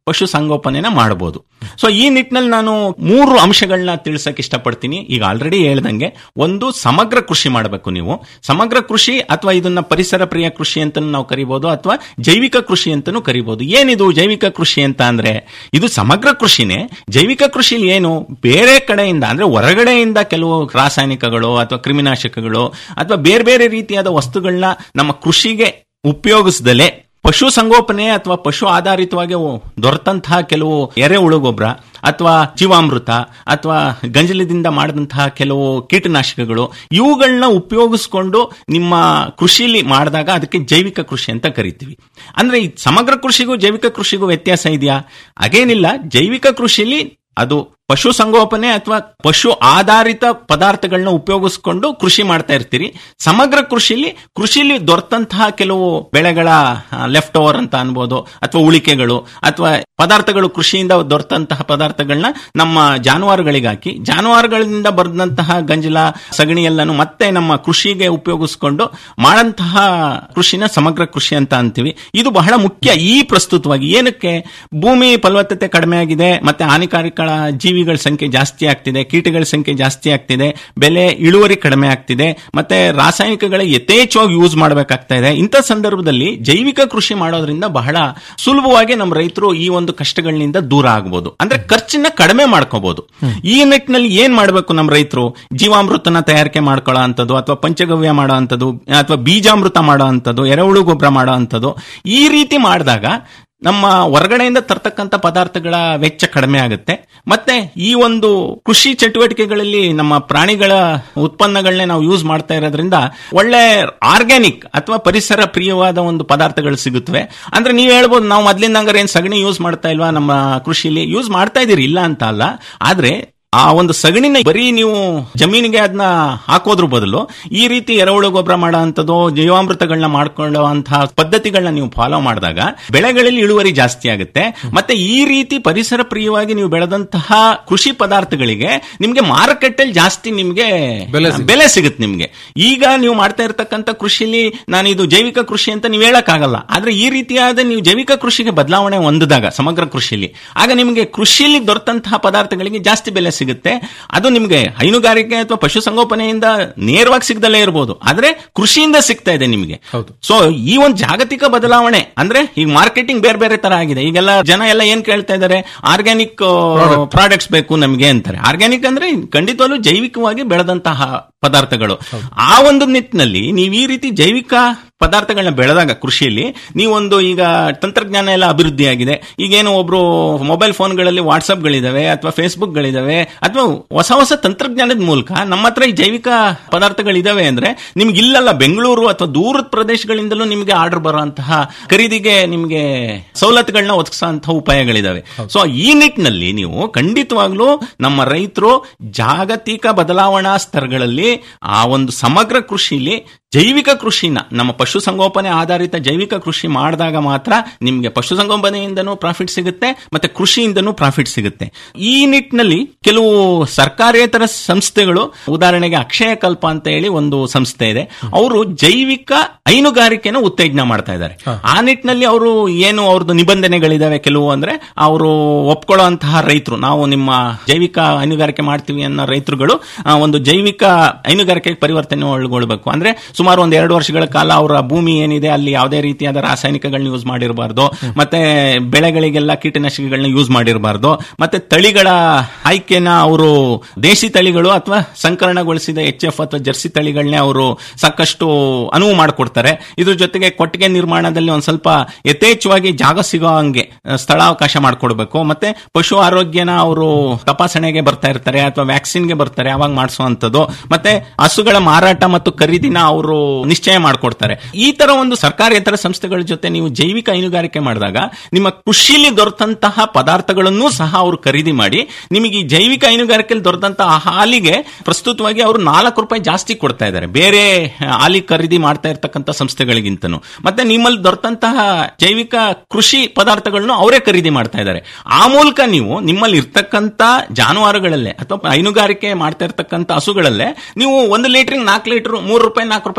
ಪಶು ಸಂಗೋಪನೆನ ಮಾಡಬಹುದು ಸೊ ಈ ನಿಟ್ಟಿನಲ್ಲಿ ನಾನು ಮೂರು ಅಂಶಗಳನ್ನ ತಿಳಿಸಕ್ ಇಷ್ಟಪಡ್ತೀನಿ ಈಗ ಆಲ್ರೆಡಿ ಹೇಳ್ದಂಗೆ ಒಂದು ಸಮಗ್ರ ಕೃಷಿ ಮಾಡಬೇಕು ನೀವು ಸಮಗ್ರ ಕೃಷಿ ಅಥವಾ ಇದನ್ನ ಪರಿಸರ ಪ್ರಿಯ ಕೃಷಿ ಅಂತ ನಾವು ಕರಿಬಹುದು ಅಥವಾ ಜೈವಿಕ ಕೃಷಿ ಅಂತಾನೂ ಕರಿಬಹುದು ಏನಿದು ಜೈವಿಕ ಕೃಷಿ ಅಂತ ಅಂದ್ರೆ ಇದು ಸಮಗ್ರ ಕೃಷಿನೇ ಜೈವಿಕ ಕೃಷಿಲಿ ಏನು ಬೇರೆ ಕಡೆಯಿಂದ ಅಂದ್ರೆ ಹೊರಗಡೆಯಿಂದ ಕೆಲವು ರಾಸಾಯನಿಕಗಳು ಅಥವಾ ಕ್ರಿಮಿನಾಶಕಗಳು ಅಥವಾ ಬೇರೆ ಬೇರೆ ರೀತಿಯಾದ ವಸ್ತುಗಳನ್ನ ನಮ್ಮ ಕೃಷಿಗೆ ಉಪಯೋಗಿಸದಲೆ ಪಶು ಸಂಗೋಪನೆ ಅಥವಾ ಪಶು ಆಧಾರಿತವಾಗಿ ದೊರೆತಂತಹ ಕೆಲವು ಎರೆಹುಳು ಗೊಬ್ಬರ ಅಥವಾ ಜೀವಾಮೃತ ಅಥವಾ ಗಂಜಲದಿಂದ ಮಾಡಿದಂತಹ ಕೆಲವು ಕೀಟನಾಶಕಗಳು ಇವುಗಳನ್ನ ಉಪಯೋಗಿಸ್ಕೊಂಡು ನಿಮ್ಮ ಕೃಷಿಲಿ ಮಾಡಿದಾಗ ಅದಕ್ಕೆ ಜೈವಿಕ ಕೃಷಿ ಅಂತ ಕರಿತೀವಿ ಅಂದ್ರೆ ಈ ಸಮಗ್ರ ಕೃಷಿಗೂ ಜೈವಿಕ ಕೃಷಿಗೂ ವ್ಯತ್ಯಾಸ ಇದೆಯಾ ಹಾಗೇನಿಲ್ಲ ಜೈವಿಕ ಕೃಷಿಲಿ ಅದು ಪಶು ಸಂಗೋಪನೆ ಅಥವಾ ಪಶು ಆಧಾರಿತ ಪದಾರ್ಥಗಳನ್ನ ಉಪಯೋಗಿಸ್ಕೊಂಡು ಕೃಷಿ ಮಾಡ್ತಾ ಇರ್ತೀರಿ ಸಮಗ್ರ ಕೃಷಿಲಿ ಕೃಷಿಲಿ ದೊರೆತಂತಹ ಕೆಲವು ಬೆಳೆಗಳ ಲೆಫ್ಟ್ ಓವರ್ ಅಂತ ಅನ್ಬೋದು ಅಥವಾ ಉಳಿಕೆಗಳು ಅಥವಾ ಪದಾರ್ಥಗಳು ಕೃಷಿಯಿಂದ ದೊರೆತಂತಹ ಪದಾರ್ಥಗಳನ್ನ ನಮ್ಮ ಜಾನುವಾರುಗಳಿಗೆ ಹಾಕಿ ಜಾನುವಾರುಗಳಿಂದ ಬರೆದಂತಹ ಗಂಜಲ ಸಗಣಿ ಎಲ್ಲಾನು ಮತ್ತೆ ನಮ್ಮ ಕೃಷಿಗೆ ಉಪಯೋಗಿಸ್ಕೊಂಡು ಮಾಡಂತಹ ಕೃಷಿನ ಸಮಗ್ರ ಕೃಷಿ ಅಂತ ಅಂತೀವಿ ಇದು ಬಹಳ ಮುಖ್ಯ ಈ ಪ್ರಸ್ತುತವಾಗಿ ಏನಕ್ಕೆ ಭೂಮಿ ಫಲವತ್ತತೆ ಕಡಿಮೆ ಆಗಿದೆ ಮತ್ತೆ ಹಾನಿಕಾರಕ ಜೀವಿಗಳ ಸಂಖ್ಯೆ ಜಾಸ್ತಿ ಆಗ್ತಿದೆ ಕೀಟಗಳ ಸಂಖ್ಯೆ ಜಾಸ್ತಿ ಆಗ್ತಿದೆ ಬೆಲೆ ಇಳುವರಿ ಕಡಿಮೆ ಆಗ್ತಿದೆ ಮತ್ತೆ ರಾಸಾಯನಿಕಗಳ ಯಥೇಚ್ಛವಾಗಿ ಯೂಸ್ ಮಾಡಬೇಕಾಗ್ತಾ ಇದೆ ಇಂಥ ಸಂದರ್ಭದಲ್ಲಿ ಜೈವಿಕ ಕೃಷಿ ಮಾಡೋದ್ರಿಂದ ಬಹಳ ಸುಲಭವಾಗಿ ನಮ್ಮ ರೈತರು ಈ ಒಂದು ಕಷ್ಟಗಳಿಂದ ದೂರ ಆಗಬಹುದು ಅಂದ್ರೆ ಖರ್ಚನ್ನ ಕಡಿಮೆ ಮಾಡ್ಕೋಬಹುದು ಈ ನಿಟ್ಟಿನಲ್ಲಿ ಏನ್ ಮಾಡಬೇಕು ನಮ್ಮ ರೈತರು ಜೀವಾಮೃತನ ತಯಾರಿಕೆ ಮಾಡ್ಕೊಳ್ಳೋ ಅಂತದ್ದು ಅಥವಾ ಪಂಚಗವ್ಯ ಮಾಡೋ ಅಂತದ್ದು ಅಥವಾ ಬೀಜಾಮೃತ ಮಾಡೋ ಅಂತದ್ದು ಎರೆಹುಳು ಗೊಬ್ಬರ ಮಾಡೋ ಅಂತದ್ದು ಈ ರೀತಿ ಮಾಡಿದಾಗ ನಮ್ಮ ಹೊರಗಡೆಯಿಂದ ತರ್ತಕ್ಕಂಥ ಪದಾರ್ಥಗಳ ವೆಚ್ಚ ಕಡಿಮೆ ಆಗುತ್ತೆ ಮತ್ತೆ ಈ ಒಂದು ಕೃಷಿ ಚಟುವಟಿಕೆಗಳಲ್ಲಿ ನಮ್ಮ ಪ್ರಾಣಿಗಳ ಉತ್ಪನ್ನಗಳನ್ನೇ ನಾವು ಯೂಸ್ ಮಾಡ್ತಾ ಇರೋದ್ರಿಂದ ಒಳ್ಳೆ ಆರ್ಗ್ಯಾನಿಕ್ ಅಥವಾ ಪರಿಸರ ಪ್ರಿಯವಾದ ಒಂದು ಪದಾರ್ಥಗಳು ಸಿಗುತ್ತವೆ ಅಂದ್ರೆ ನೀವು ಹೇಳ್ಬೋದು ನಾವು ಮೊದ್ಲಿಂದ ಹಂಗಾರೆ ಏನ್ ಸಗಣಿ ಯೂಸ್ ಮಾಡ್ತಾ ಇಲ್ವಾ ನಮ್ಮ ಕೃಷಿಲಿ ಯೂಸ್ ಮಾಡ್ತಾ ಇದೀರಿ ಇಲ್ಲ ಅಂತ ಅಲ್ಲ ಆದ್ರೆ ಆ ಒಂದು ಸಗಣಿನ ಬರೀ ನೀವು ಜಮೀನಿಗೆ ಅದನ್ನ ಹಾಕೋದ್ರ ಬದಲು ಈ ರೀತಿ ಎರೆಹುಳು ಗೊಬ್ಬರ ಮಾಡೋ ಅಂತದ್ದು ಜೀವಾಮೃತಗಳನ್ನ ಮಾಡ್ಕೊಳ್ಳುವಂತಹ ಪದ್ಧತಿಗಳನ್ನ ನೀವು ಫಾಲೋ ಮಾಡಿದಾಗ ಬೆಳೆಗಳಲ್ಲಿ ಇಳುವರಿ ಜಾಸ್ತಿ ಆಗುತ್ತೆ ಮತ್ತೆ ಈ ರೀತಿ ಪರಿಸರ ಪ್ರಿಯವಾಗಿ ನೀವು ಬೆಳೆದಂತಹ ಕೃಷಿ ಪದಾರ್ಥಗಳಿಗೆ ನಿಮ್ಗೆ ಮಾರುಕಟ್ಟೆಯಲ್ಲಿ ಜಾಸ್ತಿ ನಿಮ್ಗೆ ಬೆಲೆ ಸಿಗುತ್ತೆ ನಿಮ್ಗೆ ಈಗ ನೀವು ಮಾಡ್ತಾ ಇರತಕ್ಕಂತ ಕೃಷಿಲಿ ನಾನು ಇದು ಜೈವಿಕ ಕೃಷಿ ಅಂತ ನೀವು ಹೇಳಕ್ಕಾಗಲ್ಲ ಆದ್ರೆ ಈ ರೀತಿಯಾದ ನೀವು ಜೈವಿಕ ಕೃಷಿಗೆ ಬದಲಾವಣೆ ಹೊಂದಿದಾಗ ಸಮಗ್ರ ಕೃಷಿಲಿ ಆಗ ನಿಮ್ಗೆ ಕೃಷಿಲಿ ದೊರೆತಂತಹ ಪದಾರ್ಥಗಳಿಗೆ ಜಾಸ್ತಿ ಬೆಲೆ ಸಿಗುತ್ತೆ ಅದು ನಿಮ್ಗೆ ಹೈನುಗಾರಿಕೆ ಅಥವಾ ಪಶುಸಂಗೋಪನೆಯಿಂದ ನೇರವಾಗಿ ಸಿಗದಲ್ಲೇ ಇರಬಹುದು ಆದ್ರೆ ಕೃಷಿಯಿಂದ ಸಿಗ್ತಾ ಇದೆ ನಿಮಗೆ ಸೊ ಈ ಒಂದು ಜಾಗತಿಕ ಬದಲಾವಣೆ ಅಂದ್ರೆ ಈಗ ಮಾರ್ಕೆಟಿಂಗ್ ಬೇರೆ ಬೇರೆ ತರ ಆಗಿದೆ ಈಗೆಲ್ಲ ಜನ ಎಲ್ಲ ಏನ್ ಕೇಳ್ತಾ ಇದಾರೆ ಆರ್ಗ್ಯಾನಿಕ್ ಪ್ರಾಡಕ್ಟ್ಸ್ ಬೇಕು ನಮಗೆ ಅಂತಾರೆ ಆರ್ಗ್ಯಾನಿಕ್ ಅಂದ್ರೆ ಖಂಡಿತವಾಗ್ಲೂ ಜೈವಿಕವಾಗಿ ಬೆಳೆದಂತಹ ಪದಾರ್ಥಗಳು ಆ ಒಂದು ನಿಟ್ಟಿನಲ್ಲಿ ನೀವು ಈ ರೀತಿ ಜೈವಿಕ ಪದಾರ್ಥಗಳನ್ನ ಬೆಳೆದಾಗ ಕೃಷಿಯಲ್ಲಿ ನೀವೊಂದು ಈಗ ತಂತ್ರಜ್ಞಾನ ಎಲ್ಲ ಅಭಿವೃದ್ಧಿ ಆಗಿದೆ ಈಗೇನು ಒಬ್ರು ಮೊಬೈಲ್ ಫೋನ್ಗಳಲ್ಲಿ ವಾಟ್ಸ್ಆಪ್ಗಳಿದಾವೆ ಅಥವಾ ಫೇಸ್ಬುಕ್ಗಳಿದಾವೆ ಅಥವಾ ಹೊಸ ಹೊಸ ತಂತ್ರಜ್ಞಾನದ ಮೂಲಕ ನಮ್ಮ ಹತ್ರ ಈ ಜೈವಿಕ ಪದಾರ್ಥಗಳಿದಾವೆ ಅಂದ್ರೆ ನಿಮ್ಗೆ ಇಲ್ಲಲ್ಲ ಬೆಂಗಳೂರು ಅಥವಾ ದೂರದ ಪ್ರದೇಶಗಳಿಂದಲೂ ನಿಮಗೆ ಆರ್ಡರ್ ಬರುವಂತಹ ಖರೀದಿಗೆ ನಿಮಗೆ ಸವಲತ್ತುಗಳನ್ನ ಒದಗಿಸುವಂತಹ ಉಪಾಯಗಳಿದಾವೆ ಸೊ ಈ ನಿಟ್ಟಿನಲ್ಲಿ ನೀವು ಖಂಡಿತವಾಗ್ಲೂ ನಮ್ಮ ರೈತರು ಜಾಗತಿಕ ಬದಲಾವಣಾ ಸ್ತರಗಳಲ್ಲಿ ಆ ಒಂದು ಸಮಗ್ರ ಕೃಷಿಲಿ ಜೈವಿಕ ಕೃಷಿನ ನಮ್ಮ ಪಶುಸಂಗೋಪನೆ ಆಧಾರಿತ ಜೈವಿಕ ಕೃಷಿ ಮಾಡಿದಾಗ ಮಾತ್ರ ನಿಮಗೆ ಪಶುಸಂಗೋಪನೆಯಿಂದನೂ ಪ್ರಾಫಿಟ್ ಸಿಗುತ್ತೆ ಮತ್ತೆ ಕೃಷಿಯಿಂದನೂ ಪ್ರಾಫಿಟ್ ಸಿಗುತ್ತೆ ಈ ನಿಟ್ಟಿನಲ್ಲಿ ಕೆಲವು ಸರ್ಕಾರೇತರ ಸಂಸ್ಥೆಗಳು ಉದಾಹರಣೆಗೆ ಅಕ್ಷಯ ಕಲ್ಪ ಅಂತ ಹೇಳಿ ಒಂದು ಸಂಸ್ಥೆ ಇದೆ ಅವರು ಜೈವಿಕ ಹೈನುಗಾರಿಕೆನ ಉತ್ತೇಜನ ಮಾಡ್ತಾ ಇದ್ದಾರೆ ಆ ನಿಟ್ಟಿನಲ್ಲಿ ಅವರು ಏನು ಅವ್ರದ್ದು ನಿಬಂಧನೆಗಳಿದಾವೆ ಕೆಲವು ಅಂದ್ರೆ ಅವರು ಒಪ್ಕೊಳ್ಳುವಂತಹ ರೈತರು ನಾವು ನಿಮ್ಮ ಜೈವಿಕ ಹೈನುಗಾರಿಕೆ ಮಾಡ್ತೀವಿ ಅನ್ನೋ ರೈತರುಗಳು ಆ, ಒಂದು ಜೈವಿಕ ಹೈನುಗಾರಿಕೆಗೆ ಪರಿವರ್ತನೆ ಒಳಗೊಳ್ಬೇಕು ಅಂದ್ರೆ ಸುಮಾರು ಒಂದ್ ಎರಡು ವರ್ಷಗಳ ಕಾಲ ಅವರ ಭೂಮಿ ಏನಿದೆ ಅಲ್ಲಿ ಯಾವುದೇ ರೀತಿಯಾದ ರಾಸಾಯನಿಕಗಳನ್ನ ಯೂಸ್ ಮಾಡಿರಬಾರ್ದು ಮತ್ತೆ ಬೆಳೆಗಳಿಗೆಲ್ಲ ಕೀಟನಾಶಕಗಳನ್ನ ಯೂಸ್ ಮಾಡಿರಬಾರ್ದು ಮತ್ತೆ ತಳಿಗಳ ಆಯ್ಕೆನ ಅವರು ದೇಶಿ ತಳಿಗಳು ಅಥವಾ ಸಂಕಲನಗೊಳಿಸಿದ ಎಚ್ ಎಫ್ ಅಥವಾ ಜರ್ಸಿ ತಳಿಗಳನ್ನೇ ಅವರು ಸಾಕಷ್ಟು ಅನುವು ಮಾಡಿಕೊಡ್ತಾರೆ ಇದ್ರ ಜೊತೆಗೆ ಕೊಟ್ಟಿಗೆ ನಿರ್ಮಾಣದಲ್ಲಿ ಒಂದ್ ಸ್ವಲ್ಪ ಯಥೇಚ್ಛವಾಗಿ ಜಾಗ ಸಿಗೋ ಹಂಗೆ ಆ, ಸ್ಥಳಾವಕಾಶ ಮಾಡಿಕೊಡ್ಬೇಕು ಮತ್ತೆ ಪಶು ಆರೋಗ್ಯನ ಅವರು ತಪಾಸಣೆಗೆ ಬರ್ತಾ ಇರ್ತಾರೆ ಅಥವಾ ವ್ಯಾಕ್ಸಿನ್ಗೆ ಬರ್ತಾರೆ ಅವಾಗ ಮಾಡಿಸುವಂತದ್ದು ಮತ್ತೆ ಹಸುಗಳ ಮಾರಾಟ ಮತ್ತು ಖರೀದಿನ ಅವರು ನಿಶ್ಚಯ ಮಾಡಿಕೊಡ್ತಾರೆ ಈ ತರ ಒಂದು ಸರ್ಕಾರೇತರ ಸಂಸ್ಥೆಗಳ ಜೊತೆ ನೀವು ಜೈವಿಕ ಹೈನುಗಾರಿಕೆ ಮಾಡಿದಾಗ ನಿಮ್ಮ ಕೃಷಿಲಿ ದೊರೆತಂತಹ ಪದಾರ್ಥಗಳನ್ನು ಸಹ ಅವರು ಖರೀದಿ ಮಾಡಿ ನಿಮಗೆ ಈ ಜೈವಿಕ ಹೈನುಗಾರಿಕೆಯಲ್ಲಿ ದೊರೆತಂತಹ ಹಾಲಿಗೆ ಪ್ರಸ್ತುತವಾಗಿ ಅವರು ನಾಲ್ಕು ರೂಪಾಯಿ ಜಾಸ್ತಿ ಕೊಡ್ತಾ ಇದ್ದಾರೆ ಬೇರೆ ಹಾಲಿ ಖರೀದಿ ಮಾಡ್ತಾ ಇರ್ತಕ್ಕಂಥ ಸಂಸ್ಥೆಗಳಿಗಿಂತನೂ ಮತ್ತೆ ನಿಮ್ಮಲ್ಲಿ ದೊರೆತಂತಹ ಜೈವಿಕ ಕೃಷಿ ಪದಾರ್ಥಗಳನ್ನು ಅವರೇ ಖರೀದಿ ಮಾಡ್ತಾ ಇದ್ದಾರೆ ಆ ಮೂಲಕ ನೀವು ನಿಮ್ಮಲ್ಲಿ ಇರ್ತಕ್ಕಂಥ ಜಾನುವಾರುಗಳಲ್ಲೇ ಅಥವಾ ಹೈನುಗಾರಿಕೆ ಮಾಡ್ತಾ ಇರ್ತಕ್ಕಂಥ ಹಸುಗಳಲ್ಲೇ ನೀವು ಒಂದು ಲೀಟರ್ ನಾಲ್ಕು ಲೀಟರ್ ಮೂರು ರೂಪಾಯಿ ನಾಲ್ಕು ರೂಪಾಯಿ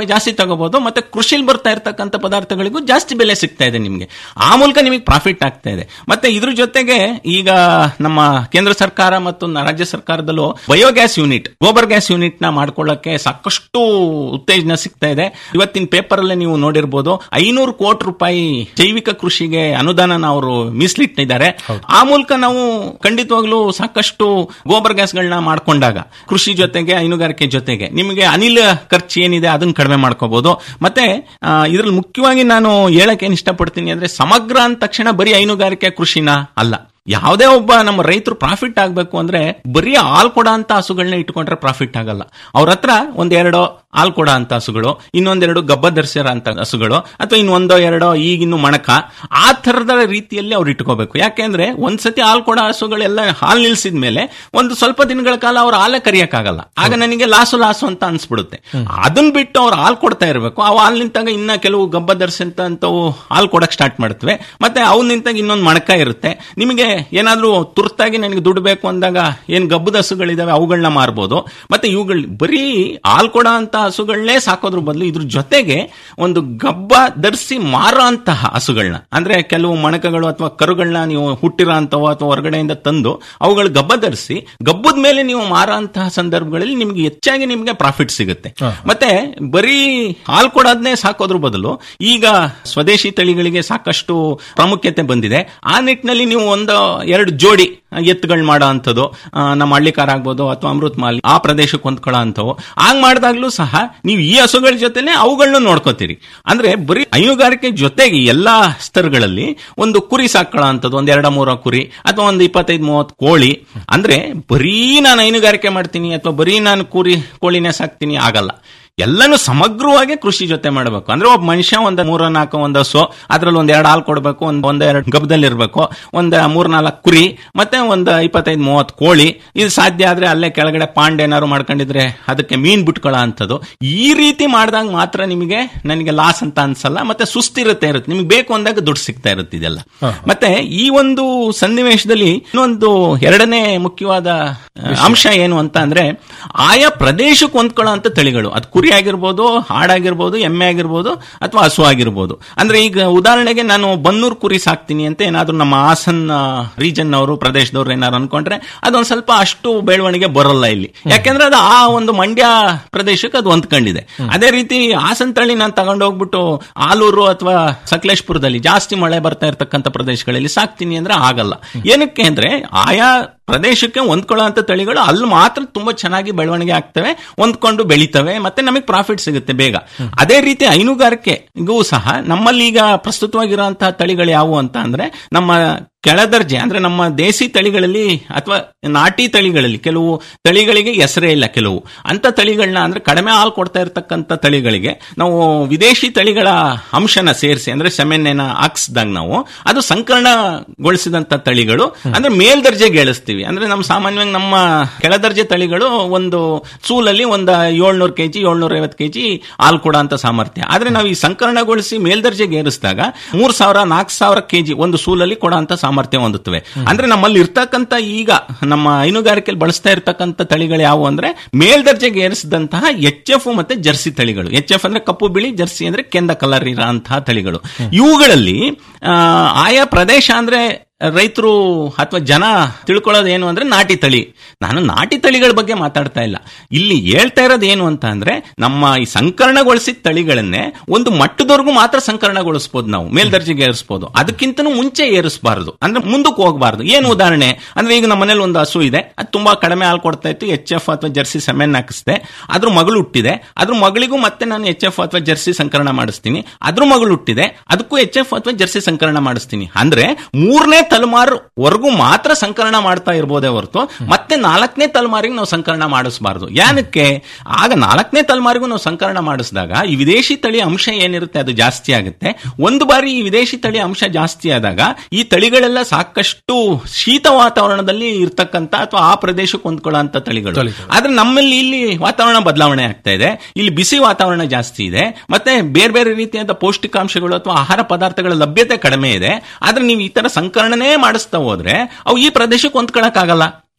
ರೂಪಾಯಿ ಜಾಸ್ತಿ ತಗೋಬಹುದು ಮತ್ತೆ ಕೃಷಿಲಿ ಬರ್ತಾ ಇರ್ತಕ್ಕಂಥ ಪದಾರ್ಥಗಳಿಗೂ ಜಾಸ್ತಿ ಬೆಲೆ ಸಿಗ್ತಾ ಇದೆ ನಿಮಗೆ ಆ ಮೂಲಕ ನಿಮಗೆ ಪ್ರಾಫಿಟ್ ಆಗ್ತಾ ಇದೆ ಮತ್ತೆ ಇದ್ರ ಜೊತೆಗೆ ಈಗ ನಮ್ಮ ಕೇಂದ್ರ ಸರ್ಕಾರ ಮತ್ತು ನ- ರಾಜ್ಯ ಸರ್ಕಾರದಲ್ಲೂ biogas unit gobar gas unit ನ ಮಾಡ್ಕೊಳ್ಳಕ್ಕೆ ಸಾಕಷ್ಟು ಉತ್ತೇಜನ ಸಿಗ್ತಾ ಇದೆ ಇವತ್ತಿನ ಪೇಪರ್ ಅಲ್ಲೇ ನೀವು ನೋಡಿರ್ಬೋದು ಐನೂರು ಕೋಟಿ ರೂಪಾಯಿ ಜೈವಿಕ ಕೃಷಿಗೆ ಅನುದಾನನ ಅವರು ಮೀಸಲಿಟ್ಟಿದ್ದಾರೆ ಆ ಮೂಲಕ ನಾವು ಖಂಡಿತವಾಗ್ಲೂ ಸಾಕಷ್ಟು ಗೋಬರ್ ಗ್ಯಾಸ್ಗಳನ್ನ ಮಾಡ್ಕೊಂಡಾಗ ಕೃಷಿ ಜೊತೆಗೆ ಹೈನುಗಾರಿಕೆ ಜೊತೆಗೆ ನಿಮಗೆ ಅನಿಲ ಖರ್ಚು ಏನಿದೆ ಅದನ್ನ ಕಡಿಮೆ ಮಾಡ್ಕೋಬಹುದು ಮತ್ತೆ ಇದ್ರಲ್ಲಿ ಮುಖ್ಯವಾಗಿ ನಾನು ಹೇಳಕ್ ಏನ್ ಇಷ್ಟಪಡ್ತೀನಿ ಅಂದ್ರೆ ಸಮಗ್ರ ಅಂದ ತಕ್ಷಣ ಬರೀ ಹೈನುಗಾರಿಕೆ ಕೃಷಿನ ಅಲ್ಲ ಯಾವುದೇ ಒಬ್ಬ ನಮ್ಮ ರೈತರು ಪ್ರಾಫಿಟ್ ಆಗಬೇಕು ಅಂದ್ರೆ ಬರೀ ಹಾಲ್ ಕೊಡ ಅಂತ ಹಸುಗಳನ್ನ ಇಟ್ಕೊಂಡ್ರೆ ಪ್ರಾಫಿಟ್ ಆಗಲ್ಲ ಅವ್ರ ಹತ್ರ ಒಂದೆರಡು ಹಾಲ್ ಕೊಡ ಅಂತ ಹಸುಗಳು ಇನ್ನೊಂದೆರಡು ಗಬ್ಬ ಧರಿಸಿರೋ ಅಂತ ಹಸುಗಳು ಅಥವಾ ಇನ್ನೊಂದೋ ಎರಡೋ ಈಗಿನ್ನು ಮಣಕ ಆ ತರದ ರೀತಿಯಲ್ಲಿ ಅವ್ರು ಇಟ್ಕೋಬೇಕು ಯಾಕೆಂದ್ರೆ ಒಂದ್ಸತಿ ಹಾಲ್ ಕೊಡ ಹಸುಗಳೆಲ್ಲ ಹಾಲ್ ನಿಲ್ಸಿದ ಮೇಲೆ ಒಂದು ಸ್ವಲ್ಪ ದಿನಗಳ ಕಾಲ ಅವ್ರ ಹಾಲೇ ಕರಿಯಕ್ಕಾಗಲ್ಲ ಆಗ ನನಗೆ ಲಾಸು ಲಾಸು ಅಂತ ಅನ್ಸ್ಬಿಡುತ್ತೆ ಅದನ್ನ ಬಿಟ್ಟು ಅವ್ರು ಹಾಲ್ ಕೊಡ್ತಾ ಇರಬೇಕು ಆ ಹಾಲ್ ನಿಂತಾಗ ಇನ್ನ ಕೆಲವು ಗಬ್ಬ ಧರಿಸಂತವು ಹಾಲ್ ಕೊಡಕ್ ಸ್ಟಾರ್ಟ್ ಮಾಡ್ತವೆ ಮತ್ತೆ ಅವು ನಿಂತಾಗ ಇನ್ನೊಂದು ಮಣಕ ಇರುತ್ತೆ ನಿಮಗೆ ಏನಾದ್ರೂ ತುರ್ತಾಗಿ ನನಗೆ ದುಡ್ಡು ಬೇಕು ಅಂದಾಗ ಏನ್ ಗಬ್ಬದ ಹಸುಗಳಿದಾವೆ ಅವುಗಳನ್ನ ಮಾರ್ಬೋದು ಮತ್ತೆ ಇವುಗಳು ಬರೀ ಹಾಲ್ ಕೊಡ ಅಂತ ಹಸುಗಳನ್ನೇ ಸಾಕೋದ್ರ ಬದಲು ಇದ್ರ ಜೊತೆಗೆ ಒಂದು ಗಬ್ಬ ಧರಿಸಿ ಮಾರೋ ಅಂತಹ ಹಸುಗಳನ್ನ ಅಂದ್ರೆ ಕೆಲವು ಮಣಕಗಳು ಅಥವಾ ಕರುಗಳನ್ನ ನೀವು ಹುಟ್ಟಿರೋ ಅಂತವೋ ಅಥವಾ ಹೊರಗಡೆಯಿಂದ ತಂದು ಅವುಗಳು ಗಬ್ಬ ಧರಿಸಿ ಗಬ್ಬದ ಮೇಲೆ ನೀವು ಮಾರೋ ಅಂತಹ ಸಂದರ್ಭಗಳಲ್ಲಿ ನಿಮ್ಗೆ ಹೆಚ್ಚಾಗಿ ನಿಮ್ಗೆ ಪ್ರಾಫಿಟ್ ಸಿಗುತ್ತೆ ಮತ್ತೆ ಬರೀ ಹಾಲ್ ಕೊಡೋದನ್ನೇ ಸಾಕೋದ್ರ ಬದಲು ಈಗ ಸ್ವದೇಶಿ ತಳಿಗಳಿಗೆ ಸಾಕಷ್ಟು ಪ್ರಾಮುಖ್ಯತೆ ಬಂದಿದೆ ಆ ನಿಟ್ಟಿನಲ್ಲಿ ನೀವು ಒಂದು ಎರಡು ಜೋಡಿ ಎತ್ತುಗಳು ಮಾಡೋ ಅಂಥದ್ದು ಆ, ನಮ್ಮ ಹಳ್ಳಿಕಾರ ಆಗ್ಬೋದು ಅಥವಾ ಅಮೃತ್ ಮಾಲಿ ಆ ಪ್ರದೇಶಕ್ಕೆ ಹೊಂದ್ಕೊಳ್ಳೋ ಅಂಥವು ಹಾಗೆ ಮಾಡಿದಾಗ್ಲೂ ಸಹ ನೀವು ಈ ಹಸುಗಳ ಜೊತೆನೆ ಅವುಗಳನ್ನ ನೋಡ್ಕೋತೀರಿ ಅಂದ್ರೆ ಬರೀ ಹೈನುಗಾರಿಕೆ ಜೊತೆಗೆ ಎಲ್ಲಾ ಸ್ತರಗಳಲ್ಲಿ ಒಂದು ಕುರಿ ಸಾಕೊಳ್ಳೋ ಅಂಥದ್ದು ಒಂದ್ ಎರಡ ಮೂರ ಕುರಿ ಅಥವಾ ಒಂದು ಇಪ್ಪತ್ತೈದು ಮೂವತ್ತು ಕೋಳಿ ಅಂದ್ರೆ ಬರೀ ನಾನು ಹೈನುಗಾರಿಕೆ ಮಾಡ್ತೀನಿ ಅಥವಾ ಬರೀ ನಾನು ಕುರಿ ಕೋಳಿನೇ ಸಾಕ್ತೀನಿ ಆಗಲ್ಲ ಎಲ್ಲನೂ ಸಮಗ್ರವಾಗಿ ಕೃಷಿ ಜೊತೆ ಮಾಡಬೇಕು ಅಂದ್ರೆ ಒಬ್ಬ ಮನುಷ್ಯ ಒಂದ್ ಮೂರ ನಾಲ್ಕು ಒಂದ್ ಹಸು ಅದ್ರಲ್ಲಿ ಒಂದ್ ಎರಡು ಹಾಲು ಕೊಡಬೇಕು ಒಂದ್ ಒಂದ್ ಎರಡು ಗಬ್ಬದಲ್ಲಿ ಇರಬೇಕು ಒಂದ್ ಮೂರ್ ನಾಲ್ಕು ಕುರಿ ಮತ್ತೆ ಒಂದ್ ಇಪ್ಪತ್ತೈದು ಮೂವತ್ತು ಕೋಳಿ ಇದು ಸಾಧ್ಯ ಆದ್ರೆ ಅಲ್ಲೇ ಕೆಳಗಡೆ ಪಾಂಡ್ ಏನಾದ್ರು ಮಾಡ್ಕೊಂಡಿದ್ರೆ ಅದಕ್ಕೆ ಮೀನ್ ಬಿಟ್ಕೊಳ್ಳೋ ಅಂತದ್ದು ಈ ರೀತಿ ಮಾಡಿದಾಗ ಮಾತ್ರ ನಿಮಗೆ ನನಗೆ ಲಾಸ್ ಅಂತ ಅನ್ಸಲ್ಲ ಮತ್ತೆ ಸುಸ್ತಿರುತ್ತೆ ಇರುತ್ತೆ ನಿಮ್ಗೆ ಬೇಕು ಅಂದಾಗ ದುಡ್ಡು ಸಿಗ್ತಾ ಇರುತ್ತೆ ಇದೆಲ್ಲ ಮತ್ತೆ ಈ ಒಂದು ಸನ್ನಿವೇಶದಲ್ಲಿ ಇನ್ನೊಂದು ಎರಡನೇ ಮುಖ್ಯವಾದ ಆ, ಅಂಶ ಏನು ಅಂತ ಅಂದ್ರೆ ಆಯಾ ಪ್ರದೇಶಕ್ಕೆ ಹೊಂದ್ಕೊಳ್ಳೋ ಅಂತ ತಳಿಗಳು ಅದು ಕುರಿ ಆಗಿರ್ಬೋದು ಹಾಡಾಗಿರ್ಬೋದು ಎಮ್ಮೆ ಆಗಿರ್ಬೋದು ಅಥವಾ ಹಸು ಆಗಿರ್ಬೋದು ಅಂದ್ರೆ ಈಗ ಉದಾಹರಣೆಗೆ ನಾನು ಬನ್ನೂರು ಕುರಿ ಸಾಕ್ತೀನಿ ಅಂತ ಏನಾದ್ರು ನಮ್ಮ ಹಾಸನ್ ರೀಜನ್ ಅವರು ಪ್ರದೇಶದವ್ರು ಏನಾದ್ರು ಅನ್ಕೊಂಡ್ರೆ ಅದೊಂದ್ ಸ್ವಲ್ಪ ಅಷ್ಟು ಬೆಳವಣಿಗೆ ಬರಲ್ಲ ಇಲ್ಲಿ ಯಾಕೆಂದ್ರೆ ಅದು ಆ ಒಂದು ಮಂಡ್ಯ ಪ್ರದೇಶಕ್ಕೆ ಅದು ಹೊಂದ್ಕೊಂಡಿದೆ ಅದೇ ರೀತಿ ಹಾಸನ್ ತಳಿ ನಾನು ತಗೊಂಡು ಹೋಗ್ಬಿಟ್ಟು ಆಲೂರು ಅಥವಾ ಸಕಲೇಶ್ಪುರದಲ್ಲಿ ಜಾಸ್ತಿ ಮಳೆ ಬರ್ತಾ ಇರ್ತಕ್ಕಂಥ ಪ್ರದೇಶಗಳಲ್ಲಿ ಸಾಕ್ತೀನಿ ಅಂದ್ರೆ ಆಗಲ್ಲ ಏನಕ್ಕೆ ಅಂದ್ರೆ ಆಯಾ ಪ್ರದೇಶಕ್ಕೆ ಹೊಂದ್ಕೊಳ್ಳೋ ಅಂತ ತಳಿಗಳು ಅಲ್ಲಿ ಮಾತ್ರ ತುಂಬಾ ಚೆನ್ನಾಗಿ ಬೆಳವಣಿಗೆ ಆಗ್ತವೆ ಹೊಂದ್ಕೊಂಡು ಬೆಳಿತವೆ ಮತ್ತೆ ನಮಗೆ ಪ್ರಾಫಿಟ್ ಸಿಗುತ್ತೆ ಬೇಗ ಅದೇ ರೀತಿ ಹೈನುಗಾರಿಕೆಗೂ ಸಹ ನಮ್ಮಲ್ಲಿ ಈಗ ಪ್ರಸ್ತುತವಾಗಿರುವಂತಹ ತಳಿಗಳು ಯಾವುವು ಅಂತ ಅಂದ್ರೆ ನಮ್ಮ ಕೆಳದರ್ಜೆ ಅಂದ್ರೆ ನಮ್ಮ ದೇಸಿ ತಳಿಗಳಲ್ಲಿ ಅಥವಾ ನಾಟಿ ತಳಿಗಳಲ್ಲಿ ಕೆಲವು ತಳಿಗಳಿಗೆ ಹೆಸರೇ ಇಲ್ಲ ಕೆಲವು ಅಂತ ತಳಿಗಳನ್ನ ಅಂದ್ರೆ ಕಡಿಮೆ ಹಾಲು ಕೊಡ್ತಾ ಇರತಕ್ಕಂತ ತಳಿಗಳಿಗೆ ನಾವು ವಿದೇಶಿ ತಳಿಗಳ ಅಂಶನ ಸೇರಿಸಿ ಅಂದ್ರೆ ಸೆಮೆನ್ನೆನ ಹಾಕ್ಸ್ದಾಗ ನಾವು ಅದು ಸಂಕರಣಗೊಳಿಸಿದಂತ ತಳಿಗಳು ಅಂದ್ರೆ ಮೇಲ್ದರ್ಜೆಗೆ ಏಳಿಸ್ತೀವಿ ಅಂದ್ರೆ ನಮ್ಮ ಸಾಮಾನ್ಯವಾಗಿ ನಮ್ಮ ಕೆಳದರ್ಜೆ ತಳಿಗಳು ಒಂದು ಸೂಲಲ್ಲಿ ಒಂದು ಏಳ್ನೂರು ಕೆಜಿ ಏಳ್ನೂರ ಐವತ್ತು ಕೆಜಿ ಹಾಲು ಕೊಡೋ ಅಂತ ಸಾಮರ್ಥ್ಯ ಆದ್ರೆ ನಾವು ಈ ಸಂಕರಣಗೊಳಿಸಿ ಮೇಲ್ದರ್ಜೆಗೆ ಏರಿಸಿದಾಗ ಮೂರ್ ಸಾವಿರ ನಾಲ್ಕು ಸಾವಿರ ಕೆಜಿ ಒಂದು ಸೂಲಲ್ಲಿ ಕೊಡೋ ಅಂತ ಸಾಮರ್ಥ್ಯ ಹೊಂದುತ್ತವೆ ಅಂದ್ರೆ ನಮ್ಮಲ್ಲಿ ಇರ್ತಕ್ಕಂಥ ಈಗ ನಮ್ಮ ಹೈನುಗಾರಿಕೆಯಲ್ಲಿ ಬಳಸ್ತಾ ಇರ್ತಕ್ಕಂಥ ತಳಿಗಳು ಯಾವುವು ಅಂದ್ರೆ ಮೇಲ್ದರ್ಜೆಗೆ ಏರಿಸಿದಂತಹ ಎಚ್ ಎಫ್ ಮತ್ತೆ ಜರ್ಸಿ ತಳಿಗಳು ಎಚ್ ಎಫ್ ಅಂದ್ರೆ ಕಪ್ಪು ಬಿಳಿ ಜರ್ಸಿ ಅಂದ್ರೆ ಕೆಂದ ಕಲರ್ ಇರೋಂತಹ ತಳಿಗಳು ಇವುಗಳಲ್ಲಿ ಆ, ಆಯಾ ಪ್ರದೇಶ ಅಂದ್ರೆ ರೈತರು ಅಥವಾ ಜನ ತಿಳ್ಕೊಳ್ಳೋದು ಏನು ಅಂದ್ರೆ ನಾಟಿ ತಳಿ ನಾನು ನಾಟಿ ತಳಿಗಳ ಬಗ್ಗೆ ಮಾತಾಡ್ತಾ ಇಲ್ಲ ಇಲ್ಲಿ ಹೇಳ್ತಾ ಇರೋದು ಏನು ಅಂತ ಅಂದ್ರೆ ನಮ್ಮ ಈ ಸಂಕರಣಗೊಳಿಸಿದ ತಳಿಗಳನ್ನೇ ಒಂದು ಮಟ್ಟದವರೆಗೂ ಮಾತ್ರ ಸಂಕರಣಗೊಳಿಸಬಹುದು ನಾವು ಮೇಲ್ದರ್ಜೆಗೆ ಏರಿಸಬಹುದು ಅದಕ್ಕಿಂತನೂ ಮುಂಚೆ ಏರಿಸಬಾರದು ಅಂದ್ರೆ ಮುಂದಕ್ಕೆ ಹೋಗಬಾರದು ಏನು ಉದಾಹರಣೆ ಅಂದ್ರೆ ಈಗ ನಮ್ಮ ಮನೇಲಿ ಒಂದು ಹಸು ಇದೆ ಅದು ತುಂಬಾ ಕಡಿಮೆ ಹಾಲು ಕೊಡ್ತಾ ಇತ್ತು ಎಚ್ ಎಫ್ ಅಥವಾ ಜರ್ಸಿ ಸೆಮೆನ್ ಹಾಕಿಸ್ದೆ ಅದ್ರ ಮಗಳು ಹುಟ್ಟಿದೆ ಅದ್ರ ಮಗಳಿಗೂ ಮತ್ತೆ ನಾನು ಎಚ್ ಎಫ್ ಅಥವಾ ಜರ್ಸಿ ಸಂಕರಣ ಮಾಡಿಸ್ತೀನಿ ಅದ್ರ ಮಗಳು ಹುಟ್ಟಿದೆ ಅದಕ್ಕೂ ಎಚ್ ಎಫ್ ಅಥವಾ ಜರ್ಸಿ ಸಂಕರಣ ಮಾಡಿಸ್ತೀನಿ ಅಂದ್ರೆ ಮೂರನೇ ತಲೆಮಾರು ವರ್ಗೂ ಮಾತ್ರ ಸಂಕಲನ ಮಾಡ್ತಾ ಇರ್ಬೋದೇ ಹೊರತು ಮತ್ತೆ ನಾಲ್ಕನೇ ತಲೆಮಾರಿಗೆ ನಾವು ಸಂಕಲನ ಮಾಡಿಸಬಾರ್ದು ಏನಕ್ಕೆ ಆಗ ನಾಲ್ಕನೇ ತಲೆಮಾರಿಗೂ ನಾವು ಸಂಕಲನ ಮಾಡಿಸಿದಾಗ ಈ ವಿದೇಶಿ ತಳಿ ಅಂಶ ಏನಿರುತ್ತೆ ಅದು ಜಾಸ್ತಿ ಆಗುತ್ತೆ ಒಂದು ಬಾರಿ ಈ ವಿದೇಶಿ ತಳಿ ಅಂಶ ಜಾಸ್ತಿ ಆದಾಗ ಈ ತಳಿಗಳೆಲ್ಲ ಸಾಕಷ್ಟು ಶೀತ ವಾತಾವರಣದಲ್ಲಿ ಇರ್ತಕ್ಕಂತ ಅಥವಾ ಆ ಪ್ರದೇಶಕ್ಕೆ ಹೊಂದ್ಕೊಳ್ಳೋ ತಳಿಗಳು ಆದ್ರೆ ನಮ್ಮಲ್ಲಿ ಇಲ್ಲಿ ವಾತಾವರಣ ಬದಲಾವಣೆ ಆಗ್ತಾ ಇದೆ ಇಲ್ಲಿ ಬಿಸಿ ವಾತಾವರಣ ಜಾಸ್ತಿ ಇದೆ ಮತ್ತೆ ಬೇರೆ ಬೇರೆ ರೀತಿಯಾದ ಪೌಷ್ಟಿಕಾಂಶಗಳು ಅಥವಾ ಆಹಾರ ಪದಾರ್ಥಗಳ ಲಭ್ಯತೆ ಕಡಿಮೆ ಇದೆ ಆದ್ರೆ ನೀವು ಈ ತರ ಸಂಕರಣನೇ ಮಾಡಿಸ್ತಾ ಹೋದ್ರೆ ಅವು ಈ ಪ್ರದೇಶಕ್ಕೆ ಹೊಂದ್ಕೊಳಕ್ ಆಗಲ್ಲ